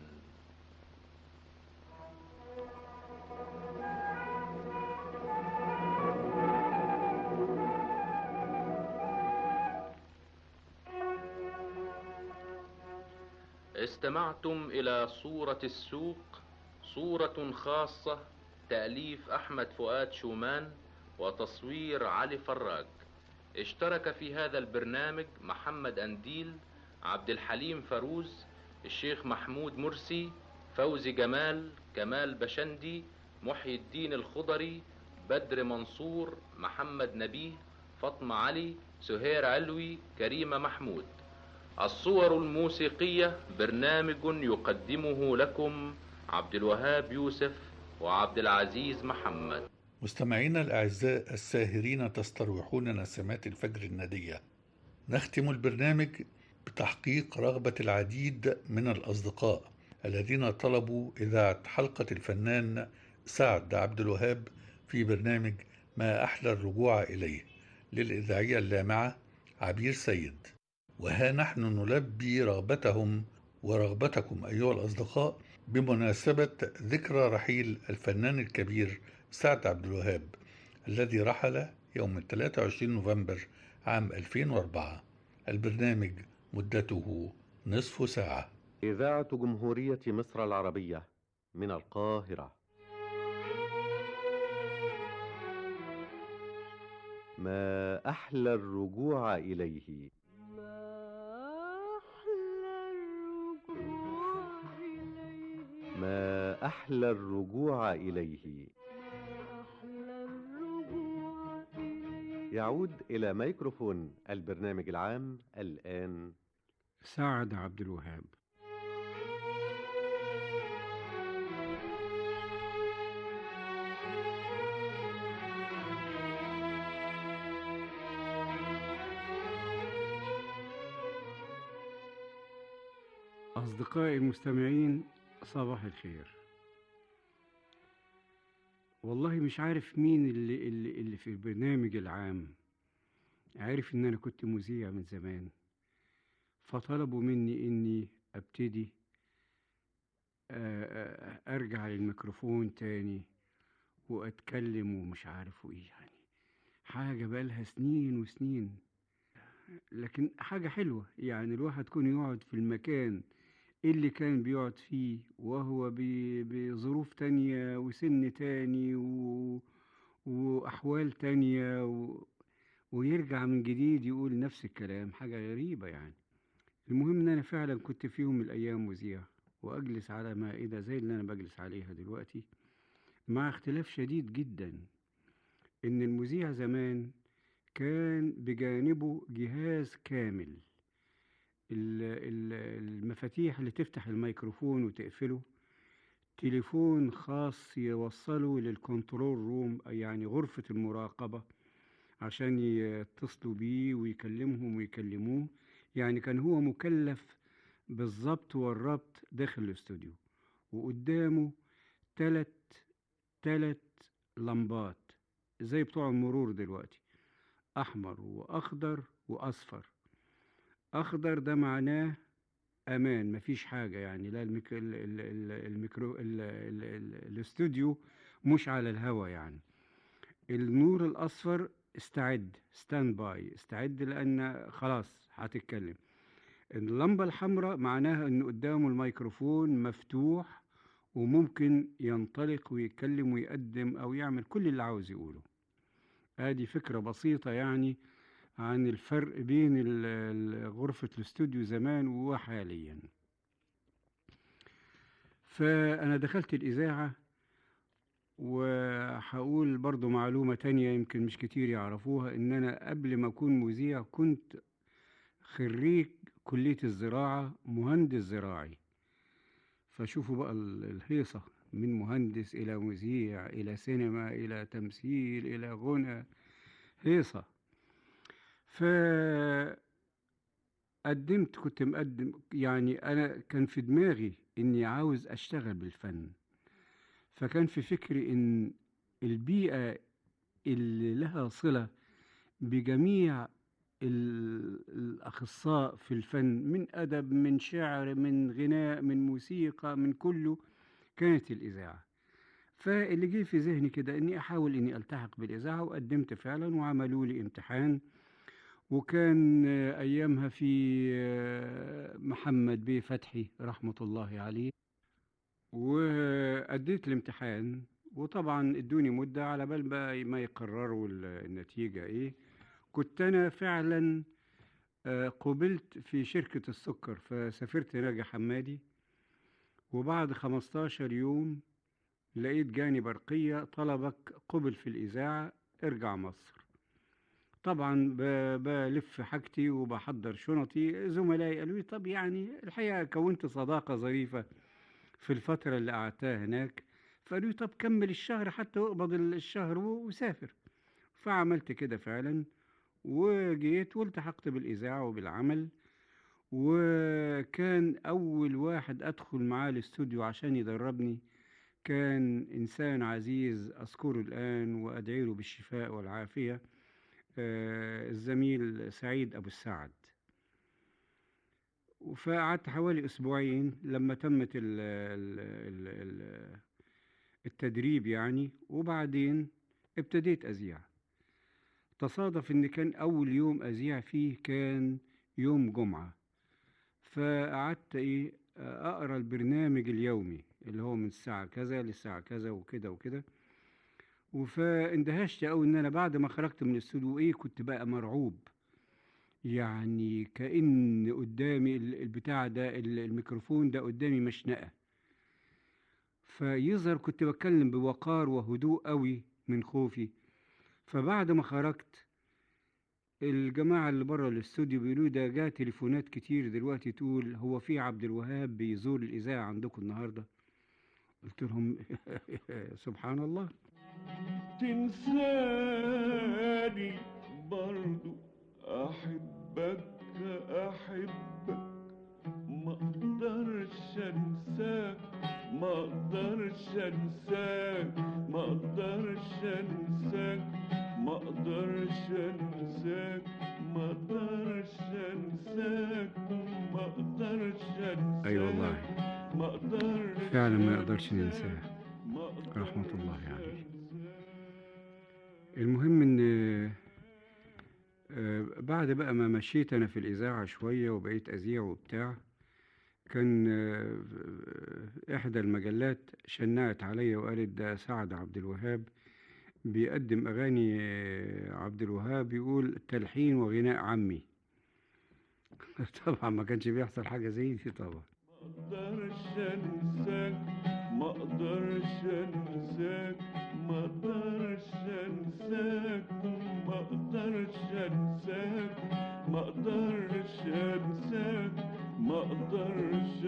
استمعتم الى صورة السوق صورة خاصة تأليف احمد فؤاد شومان وتصوير علي فراج اشترك في هذا البرنامج محمد انديل عبد الحليم فاروز الشيخ محمود مرسي فوزي جمال كمال بشندي محي الدين الخضري بدر منصور محمد نبيه فاطمة علي سهير علوي كريمة محمود الصور الموسيقية برنامج يقدمه لكم عبد الوهاب يوسف وعبد العزيز محمد مستمعينا الأعزاء الساهرين تستروحون نسمات الفجر الندية نختم البرنامج بتحقيق رغبة العديد من الأصدقاء الذين طلبوا إذاعة حلقة الفنان سعد عبد الوهاب في برنامج ما أحلى الرجوع إليه للإذاعية اللامعة عبير سيد وها نحن نلبي رغبتهم ورغبتكم أيها الأصدقاء بمناسبة ذكرى رحيل الفنان الكبير سعد عبد الوهاب الذي رحل يوم 23 نوفمبر عام 2004 البرنامج مدته نصف ساعة إذاعة جمهورية مصر العربية من القاهرة ما أحلى الرجوع إليه ما أحلى الرجوع إليه يعود إلى ميكروفون البرنامج العام الآن سعد عبد الوهاب أصدقائي المستمعين صباح الخير والله مش عارف مين اللي, اللي, اللي في البرنامج العام عارف إن أنا كنت مذيع من زمان فطلبوا مني إني أبتدي آه، آه، أرجع للميكروفون تاني وأتكلم ومش عارف إيه يعني حاجة بقالها سنين وسنين لكن حاجة حلوة يعني الواحد يكون يقعد في المكان اللي كان بيقعد فيه وهو ب- بظروف تانية وسن تاني و... وأحوال تانية و... ويرجع من جديد يقول نفس الكلام حاجة غريبة يعني المهم إن أنا فعلا كنت في يوم من الأيام مذيع وأجلس على مائدة زي اللي أنا بجلس عليها دلوقتي مع اختلاف شديد جدا إن المذيع زمان كان بجانبه جهاز كامل ال- ال- المفاتيح اللي تفتح الميكروفون وتقفله تليفون خاص يوصله للكنترول روم يعني غرفة المراقبة عشان يتصلوا بيه ويكلمهم ويكلموه يعني كان هو مكلف بالضبط والربط داخل الاستوديو وقدامه تلت تلت لمبات زي بتوع المرور دلوقتي أحمر وأخضر وأصفر أخضر ده معناه أمان مفيش حاجة يعني لا الميك... ال... ال... ال- الميكرو ال... ال... ال... الاستوديو مش على الهوا يعني النور الأصفر استعد ستاند باي استعد لأن خلاص هتتكلم اللمبة الحمراء معناها إن قدامه الميكروفون مفتوح وممكن ينطلق ويتكلم ويقدم أو يعمل كل اللي عاوز يقوله ادي فكرة بسيطة يعني عن الفرق بين ال- ال- غرفة الاستوديو زمان وحاليا فأنا دخلت الإذاعة وهقول برضو معلومة تانية يمكن مش كتير يعرفوها إن أنا قبل ما أكون مذيع كنت خريج كلية الزراعة مهندس زراعي فشوفوا بقى ال- الهيصة من مهندس إلى مذيع إلى سينما إلى تمثيل إلى غنى هيصة فقدمت كنت مقدم يعني أنا كان في دماغي إني عاوز أشتغل بالفن فكان في فكري إن البيئة اللي لها صلة بجميع ال- الأخصاء في الفن من أدب من شعر من غناء من موسيقى من كله كانت الإذاعة فاللي جه في ذهني كده إني أحاول إني ألتحق بالإذاعة وقدمت فعلا وعملوا لي امتحان وكان آه، أيامها في آه، محمد بيه فتحي رحمة الله عليه وأديت الامتحان وطبعا ادوني مدة على بال ما ما يقرروا ال- النتيجة إيه كنت أنا فعلا آه، قبلت في شركة السكر فسافرت ناجي حمادي وبعد 15 يوم لقيت جاني برقية طلبك قبل في الإذاعة ارجع مصر طبعا ب- بلف حاجتي وبحضر شنطي زملائي قالوا لي طب يعني الحقيقة كونت صداقة ظريفة في الفترة اللي قعدتها هناك فقالوا لي طب كمل الشهر حتى اقبض الشهر و- وسافر فعملت كده فعلا وجيت والتحقت بالإذاعة وبالعمل وكان أول واحد أدخل معاه الاستوديو عشان يدربني كان إنسان عزيز أذكره الآن وأدعي له بالشفاء والعافية آه، الزميل سعيد أبو السعد فقعدت حوالي أسبوعين لما تمت ال ال ال ال التدريب يعني وبعدين ابتديت أذيع تصادف إن كان أول يوم أذيع فيه كان يوم جمعة فقعدت إيه أقرأ البرنامج اليومي اللي هو من الساعة كذا للساعة كذا وكده وكده فاندهشت أوي إن أنا بعد ما خرجت من الاستوديو إيه كنت بقى مرعوب يعني كأن قدامي ال- البتاع ده ال- الميكروفون ده قدامي مشنقة فيظهر كنت بتكلم بوقار وهدوء قوي من خوفي فبعد ما خرجت الجماعة اللي بره الاستوديو بيقولوا ده جا تليفونات كتير دلوقتي تقول هو في عبد الوهاب بيزور الإذاعة عندكم النهاردة قلت لهم سبحان الله تنساني برضو أحبك أحبك ما أقدرش أنساك ما أقدرش أنساك ما أقدرش أنساك ما أقدرش أنساك ما أقدرش أنساك ما أقدرش أنساك أي والله ما أقدرش فعلا ما يقدرش ننساه رحمة الله عليه المهم ان آه، بعد بقى ما مشيت انا في الاذاعه شويه وبقيت اذيع وبتاع كان آه، احدى المجلات شنعت عليا وقالت ده سعد عبد الوهاب بيقدم اغاني آه، عبد الوهاب يقول تلحين وغناء عمي طبعا ما كانش بيحصل حاجه زي دي طبعا اقدرش انساك ما اقدرش انساك ما اقدرش انساك ما اقدرش انساك ما اقدرش انساك ما اقدرش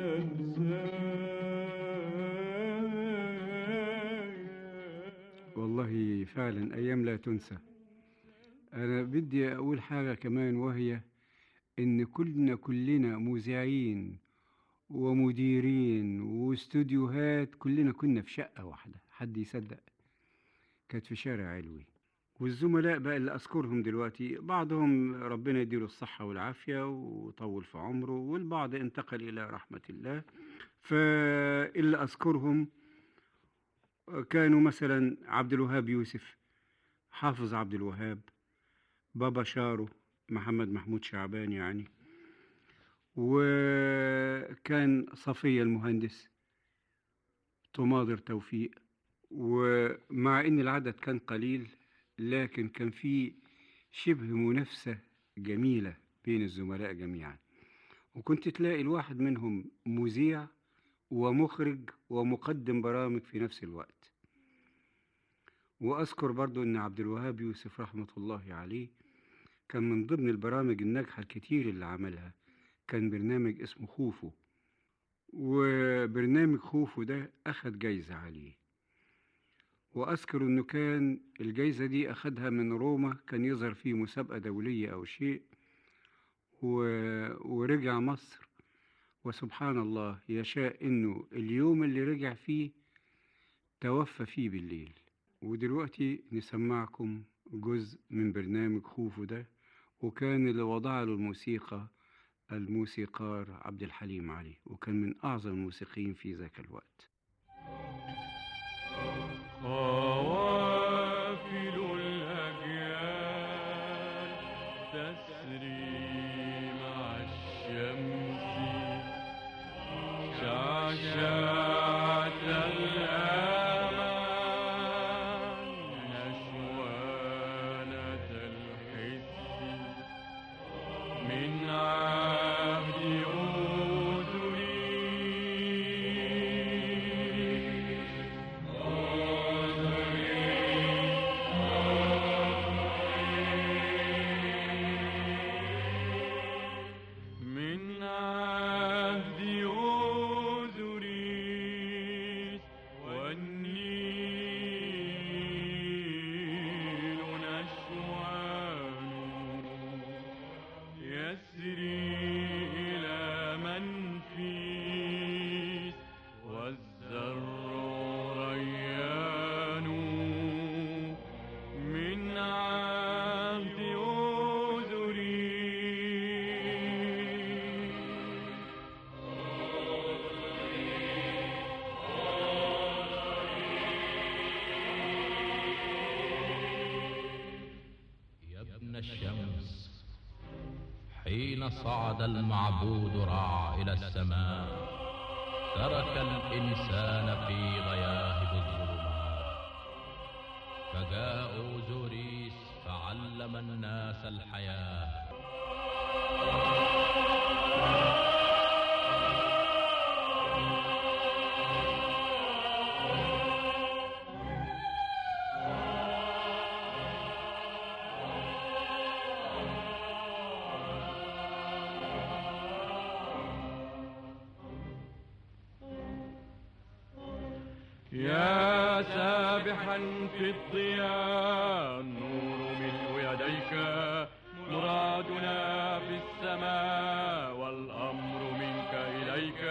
انساك والله فعلا أيام لا تنسى أنا بدي أقول حاجة كمان وهي إن كلنا كلنا مذيعين ومديرين واستوديوهات كلنا كنا في شقة واحدة حد يصدق كانت في شارع علوي والزملاء بقى اللي أذكرهم دلوقتي بعضهم ربنا يديله الصحة والعافية وطول في عمره والبعض انتقل إلى رحمة الله فاللي أذكرهم كانوا مثلا عبد الوهاب يوسف حافظ عبد الوهاب بابا شارو محمد محمود شعبان يعني وكان صفية المهندس طماطر توفيق ومع ان العدد كان قليل لكن كان في شبه منافسة جميلة بين الزملاء جميعا وكنت تلاقي الواحد منهم مذيع ومخرج ومقدم برامج في نفس الوقت وأذكر برضو أن عبد الوهاب يوسف رحمة الله عليه كان من ضمن البرامج الناجحة الكتير اللي عملها كان برنامج اسمه خوفو وبرنامج خوفو ده أخد جايزة عليه وأذكر أنه كان الجايزة دي أخدها من روما كان يظهر فيه مسابقة دولية أو شيء و... ورجع مصر وسبحان الله يشاء انه اليوم اللي رجع فيه توفى فيه بالليل ودلوقتي نسمعكم جزء من برنامج خوفو ده وكان اللي وضع له الموسيقى الموسيقار عبد الحليم علي وكان من أعظم الموسيقيين في ذاك الوقت قوافل الأجيال تسري مع الشمس شعشعة الأمان نشوانة الحس من عهد من عهد أوزوريس والنيل ابن الشمس حين صعد المعبود رع إلى السماء ترك الإنسان في غياهب الظلمات فجاء أوزوريس فعلم الناس الحياة يا سابحا في الضياء النور ملء يديك مرادنا في السماء والأمر منك إليك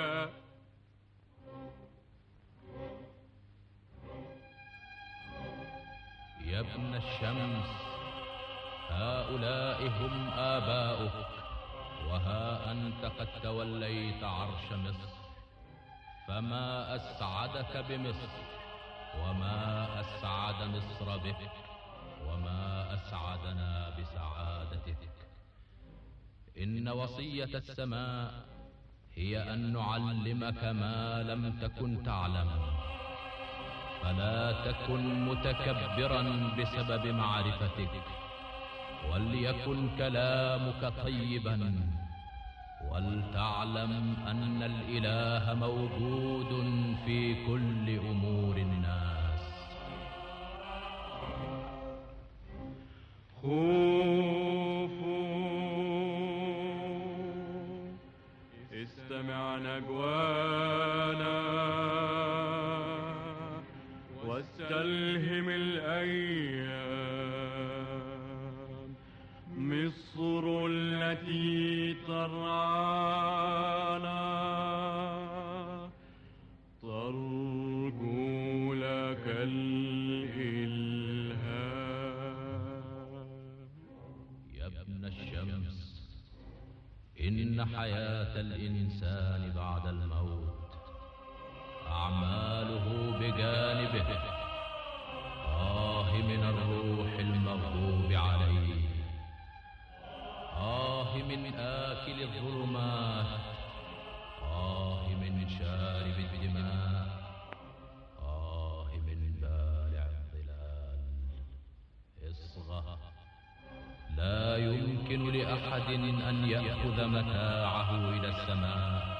يا ابن الشمس هؤلاء هم آباؤك وها أنت قد توليت عرش مصر فما أسعدك بمصر وما أسعد مصر بك وما أسعدنا بسعادتك إن وصية السماء هي أن نعلمك ما لم تكن تعلم فلا تكن متكبرا بسبب معرفتك وليكن كلامك طيبا ولتعلم أن الإله موجود في كل أمور الناس خوفوا استمع نجوانا واستلهم الأيام مصر التي ترعانا ترجو لك الإلهام يا ابن الشمس إن حياة الإنسان بعد الموت أعماله بجانبه آه من الروح المغضوب عليه آه من آكل الظلمات آه من شارب الدماء آه من بالع الظلال اصغى لا يمكن لأحد أن يأخذ متاعه إلى السماء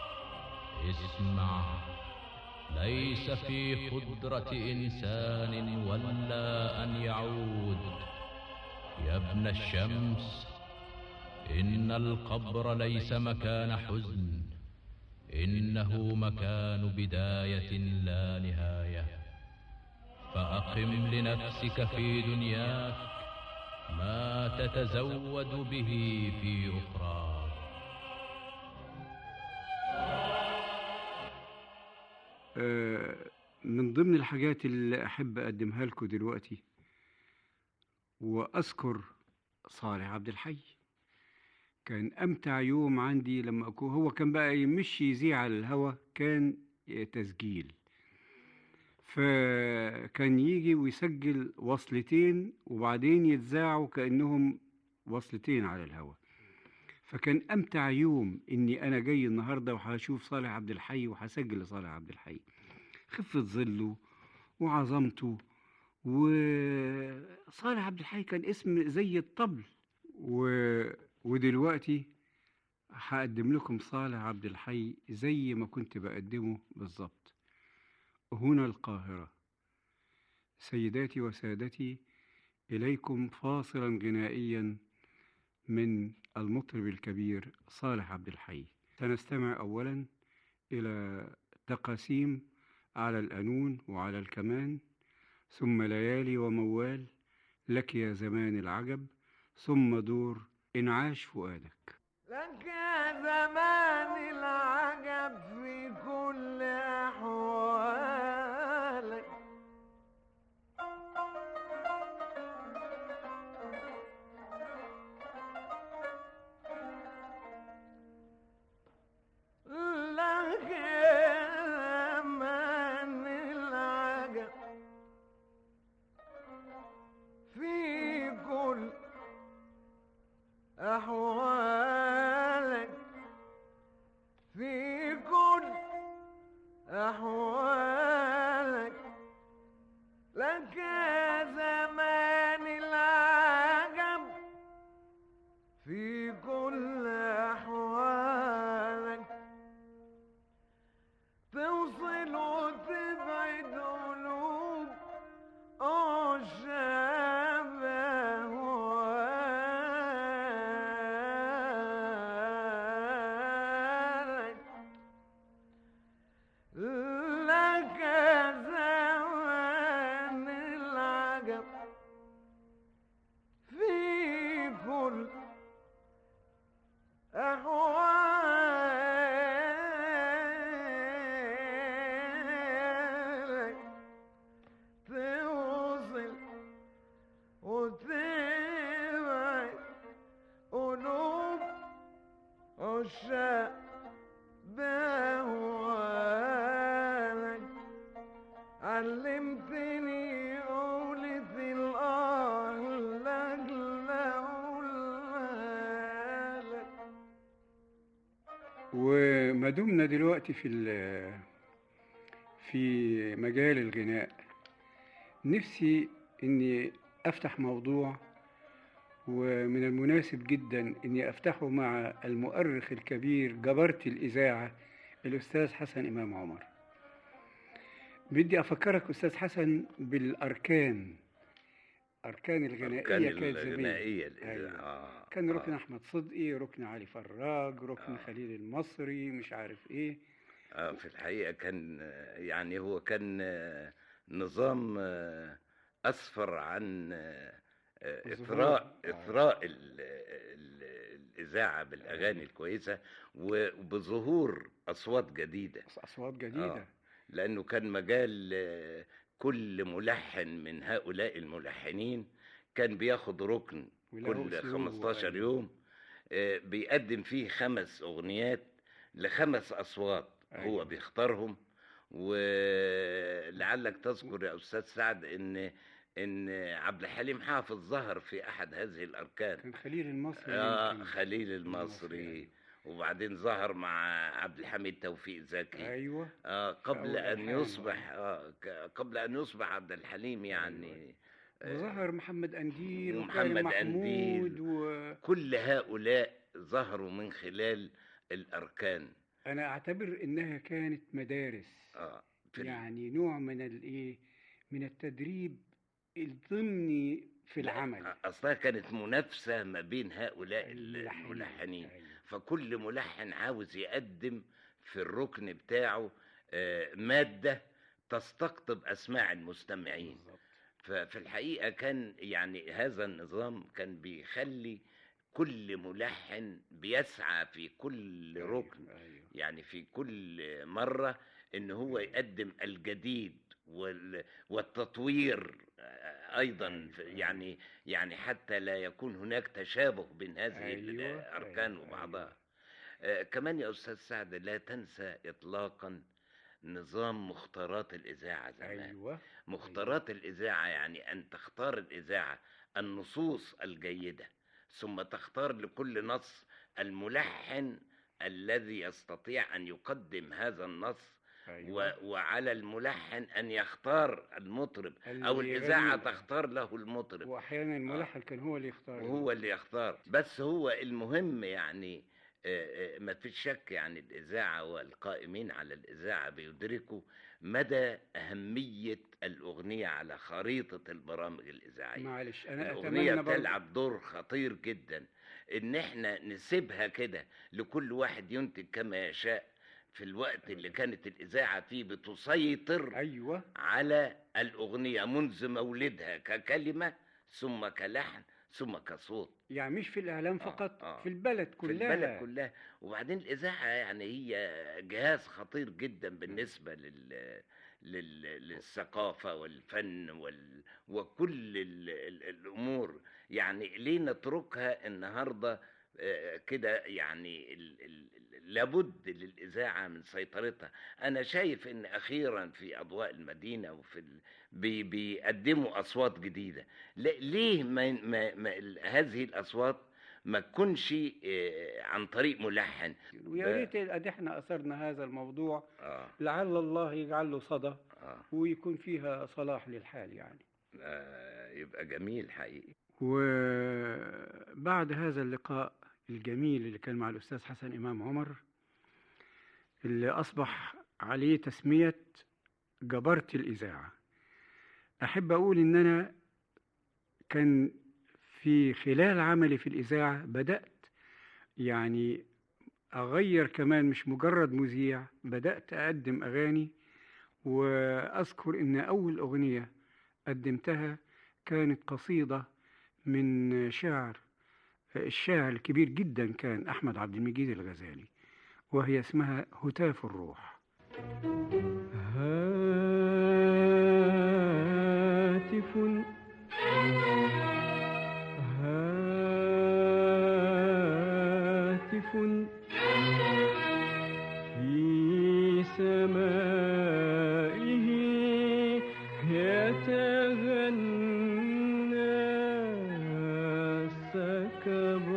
اسمع ليس في قدرة إنسان ولا أن يعود يا ابن الشمس إن القبر ليس مكان حزن إنه مكان بداية لا نهاية فأقم لنفسك في دنياك ما تتزود به في أخراك آه، من ضمن الحاجات اللي أحب أقدمها لكم دلوقتي وأذكر صالح عبد الحي كان أمتع يوم عندي لما أكون هو كان بقى مش يذيع على الهوا كان تسجيل فكان يجي ويسجل وصلتين وبعدين يتذاعوا كأنهم وصلتين على الهوا فكان أمتع يوم إني أنا جاي النهاردة وهشوف صالح عبد الحي وهسجل لصالح عبد الحي خفة ظله وعظمته وصالح عبد الحي كان اسم زي الطبل و... ودلوقتي هقدم لكم صالح عبد الحي زي ما كنت بقدمه بالظبط هنا القاهرة سيداتي وسادتي إليكم فاصلا غنائيا من المطرب الكبير صالح عبد الحي سنستمع أولا إلى تقاسيم على القانون وعلى الكمان ثم ليالي وموال لك يا زمان العجب ثم دور انعاش فؤادك لك يا زمان العجب في كل أحوالك لك يا زمان العجب في كل أحوالك في كل أحوالك لك زمان العجب في كل أحوالك توصل وتبعد قلوب أشبه لك زمان العجب في كل أحوالك توصل وتبعد قلوب عشاق بأهوالك علمتني قولة الآه لك لك وما دمنا دلوقتي في ال- في مجال الغناء نفسي اني افتح موضوع ومن المناسب جدا اني افتحه مع المؤرخ الكبير جبرة الاذاعه الاستاذ حسن امام عمر بدي افكرك استاذ حسن بالاركان اركان الغنائيه كان كانت زمان الغنائية أيوة. آه. كان ركن آه. احمد صدقي ركن علي فراج ركن خليل المصري مش عارف ايه آه في الحقيقة كان آه، يعني هو كان آه، نظام آه، أسفر عن آه، آه، الظهور. إثراء آه. إثراء ال- ال- الإذاعة بالأغاني الكويسة وبظهور أصوات جديدة اصوات جديده لأنه كان مجال آه، كل ملحن من هؤلاء الملحنين كان بياخد ركن وله كل أسلوب 15 وأيوة. يوم آه، بيقدم فيه خمس أغنيات لخمس أصوات هو أيوة. بيختارهم ولعلك تذكر يا أستاذ سعد إن إن عبد الحليم حافظ ظهر في أحد هذه الأركان كان خليل المصري آه يمكن. خليل المصري وبعدين ظهر مع عبد الحميد توفيق زكي ايوه آه قبل أول أن ألحان، يصبح آه ك- قبل أن يصبح عبد الحليم يعني وظهر محمد انديل ومحمد وكان محمود أنديل. و... كل هؤلاء ظهروا من خلال الأركان انا اعتبر انها كانت مدارس آه في ال- يعني نوع من الايه من التدريب الضمني في لا، العمل أصلها كانت منافسة ما بين هؤلاء الملحنين. الملحنين فكل ملحن عاوز يقدم في الركن بتاعه آه، مادة تستقطب أسماع المستمعين ففي الحقيقة كان يعني هذا النظام كان بيخلي كل ملحن بيسعى في كل ركن يعني في كل مرة ان هو يقدم الجديد وال- والتطوير آه، ايضا في- يعني يعني حتى لا يكون هناك تشابه بين هذه أيوة، الاركان وبعضها آه، كمان يا استاذ سعد لا تنسى اطلاقا نظام مختارات الاذاعه زمان ايوه مختارات الإذاعة يعني أن تختار الإذاعة النصوص الجيدة ثم تختار لكل نص الملحن الذي يستطيع أن يقدم هذا النص و... وعلى الملحن أن يختار المطرب أو اللي الإذاعة يغني. تختار له المطرب واحيانا الملحن كان هو اللي يختار وهو اللي يختار بس هو المهم يعني آه، آه، ما فيش شك يعني الإذاعة والقائمين على الإذاعة بيدركوا مدى أهمية الأغنية على خريطة البرامج الإذاعية معلش انا الأغنية اتمنى برضه بتلعب دور خطير جدا إن إحنا نسيبها كده لكل واحد ينتج كما يشاء في الوقت اللي كانت الإذاعة فيه بتسيطر أيوة على الأغنية منذ مولدها ككلمة ثم كلحن ثم كصوت يعني مش في الاعلام فقط آه. في البلد كلها في البلد كلها وبعدين الإذاعة يعني هي جهاز خطير جدا بالنسبة لل لل... للثقافة والفن وال... وكل ال... ال... الأمور يعني ليه نتركها النهاردة آه، كده يعني ال... ال... لابد للإذاعة من سيطرتها أنا شايف إن أخيرا في أضواء المدينة وفي ال... بي... بيقدموا أصوات جديدة ل... ليه ما... ما... ما... ال- هذه الأصوات ما تكونش آه، عن طريق ملحن ويا ريت ادي احنا اثرنا هذا الموضوع آه. لعل الله يجعل له صدى آه. ويكون فيها صلاح للحال يعني آه، يبقى جميل حقيقي وبعد هذا اللقاء الجميل اللي كان مع الأستاذ حسن إمام عمر اللي أصبح عليه تسمية جبرت الإذاعة أحب أقول إن أنا كان في خلال عملي في الإذاعة بدأت يعني أغير كمان مش مجرد مذيع بدأت أقدم أغاني وأذكر إن أول أغنية قدمتها كانت قصيدة من شاعر الشاعر الكبير جدا كان أحمد عبد المجيد الغزالي وهي اسمها هتاف الروح هاتف هاتف في سمائه يتغنى سكب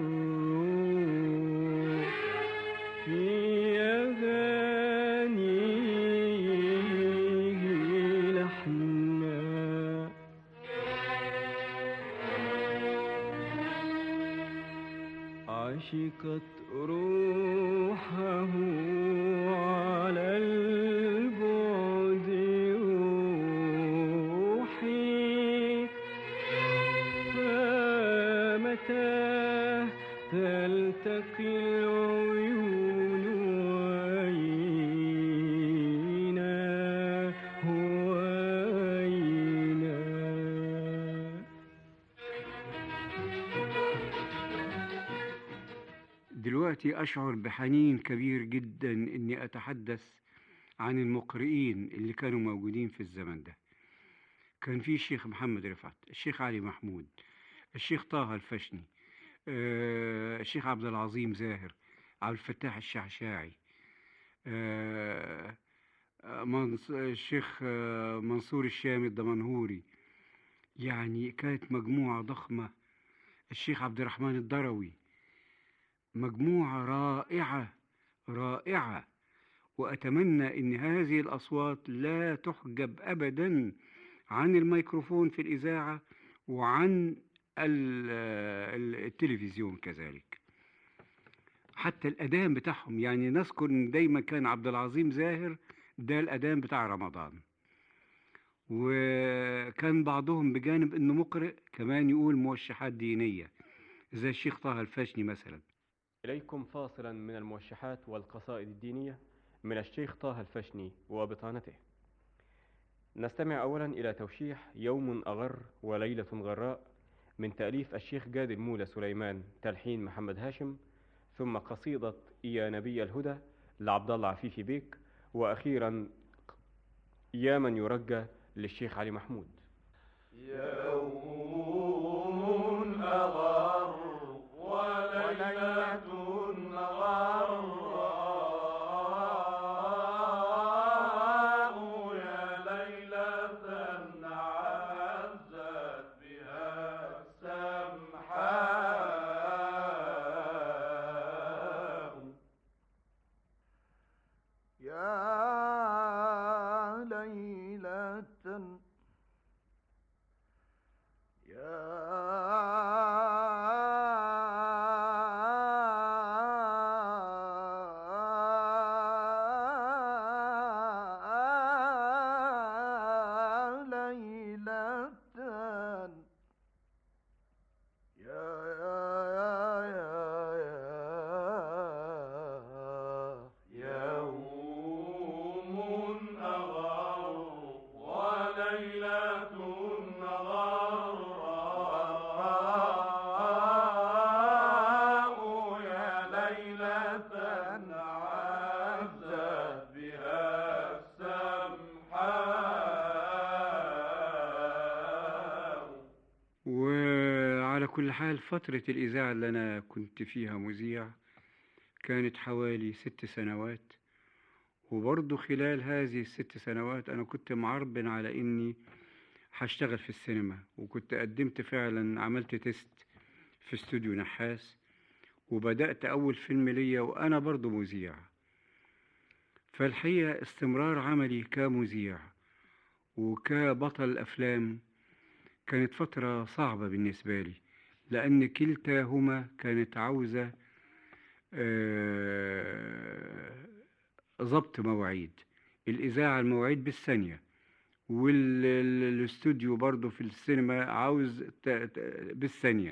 الروح في أغانيه لحنا عشقت روحه على البعد روحي فمتى تلتقي العيون وأينا هو أينا دلوقتي أشعر بحنين كبير جدا إني أتحدث عن المقرئين اللي كانوا موجودين في الزمن ده كان في الشيخ محمد رفعت الشيخ علي محمود الشيخ طه الفشني آه، الشيخ عبد العظيم زاهر عبد الفتاح الشعشاعي آه، آه، منص- الشيخ آه، منصور الشامي الدمنهوري يعني كانت مجموعة ضخمة الشيخ عبد الرحمن الدروي مجموعة رائعة رائعة وأتمنى أن هذه الأصوات لا تحجب أبدا عن الميكروفون في الإذاعة وعن ال- ال- التلفزيون كذلك حتى الأذان بتاعهم يعني نذكر إن دايما كان عبد العظيم زاهر ده الأذان بتاع رمضان وكان بعضهم بجانب إنه مقرئ كمان يقول موشحات دينية زي الشيخ طه الفاشني مثلا إليكم فاصلا من الموشحات والقصائد الدينية من الشيخ طه الفشني وبطانته نستمع أولا إلى توشيح يوم أغر وليلة غراء من تأليف الشيخ جاد المولى سليمان تلحين محمد هاشم ثم قصيدة يا نبي الهدى لعبد الله عفيفي بيك وأخيرا يا من يرجى للشيخ علي محمود يوم أغر وليلة غراء يا ليلة عزت بها السمحاء يا ليلة يا ليلة يا يا يا يا يوم أغر وليلة غراء يا ليلة عزت بها السمحاء وعلى كل حال فترة الإذاعة اللي أنا كنت فيها مذيع كانت حوالي ست سنوات وبرضه خلال هذه الست سنوات أنا كنت معربن على إني هشتغل في السينما وكنت قدمت فعلا عملت تيست في استوديو نحاس وبدأت أول فيلم ليا وأنا برضو مذيع فالحقيقة استمرار عملي كمذيع وكبطل أفلام كانت فترة صعبة بالنسبة لي لأن كلتاهما كانت عاوزة آه، ضبط مواعيد الإذاعة المواعيد بالثانية والاستوديو برضو في السينما عاوز ت- ت- بالثانية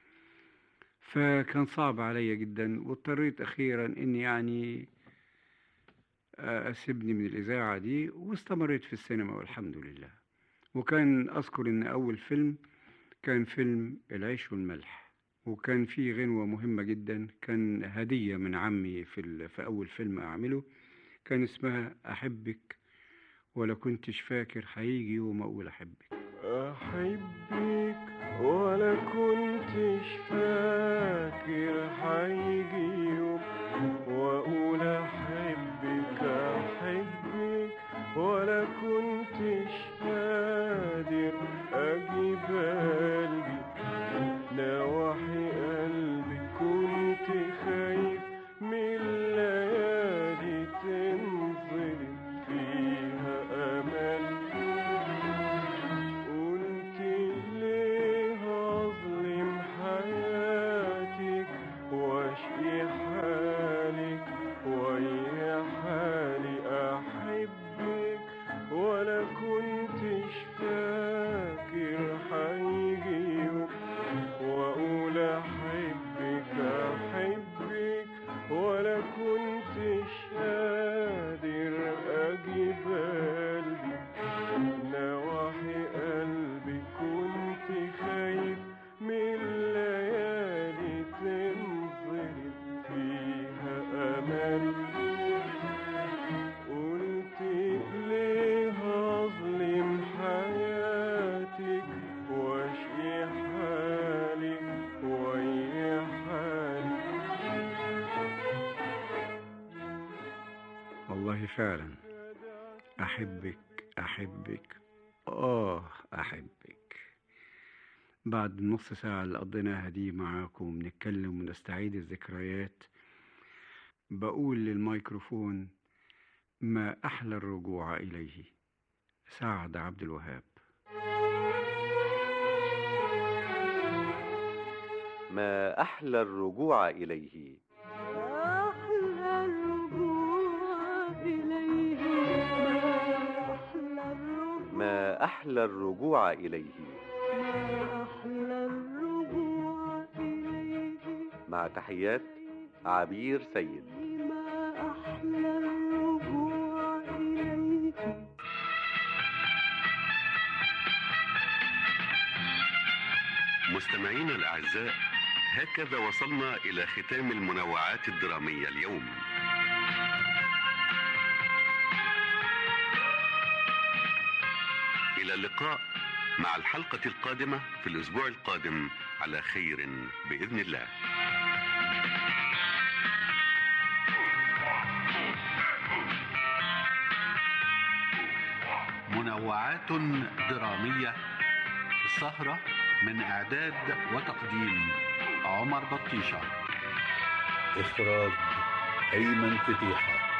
فكان صعب عليا جدا واضطريت أخيرا إني يعني آه، أسيبني من الإذاعة دي واستمريت في السينما والحمد لله وكان أذكر إن أول فيلم كان فيلم العيش والملح وكان فيه غنوة مهمة جدا كان هدية من عمي في, ال- في أول فيلم أعمله كان اسمها أحبك ولا كنتش فاكر هيجي يوم أقول أحبك أحبك ولا كنتش فاكر هيجي يوم وأقول أحبك أحبك ولا كنتش قادر أجيب قلبي نواحي قلبي كنت خايف من الليالي تنظلم فيها أمل قلت ليه أظلم حياتك واشقي حالك ويا حالي أحبك ولا كنتش فاكر هيجي يوم وأقول أحبك أحبك ولا كنتش قادر أجيب قلبي نواحي قلبي كنت خايف من الليالي تنظلم فيها أمل قلت ليه أظلم حياتك واشقي حالي ويا حالي والله فعلا أحبك أحبك آه أحبك بعد النص ساعة اللي قضيناها دي معاكم نتكلم ونستعيد الذكريات بقول للميكروفون ما أحلى الرجوع إليه سعد عبد الوهاب ما أحلى الرجوع إليه أحلى الرجوع إليه أحلى الرجوع ما أحلى الرجوع إليه أحلى الرجوع إليه مع تحيات عبير سيد ما أحلى الرجوع إليه مستمعينا الأعزاء هكذا وصلنا إلى ختام المنوعات الدرامية اليوم إلى اللقاء مع الحلقة القادمة في الأسبوع القادم على خير بإذن الله منوعات درامية السهرة من إعداد وتقديم عمر بطيشة إخراج أيمن فتيحة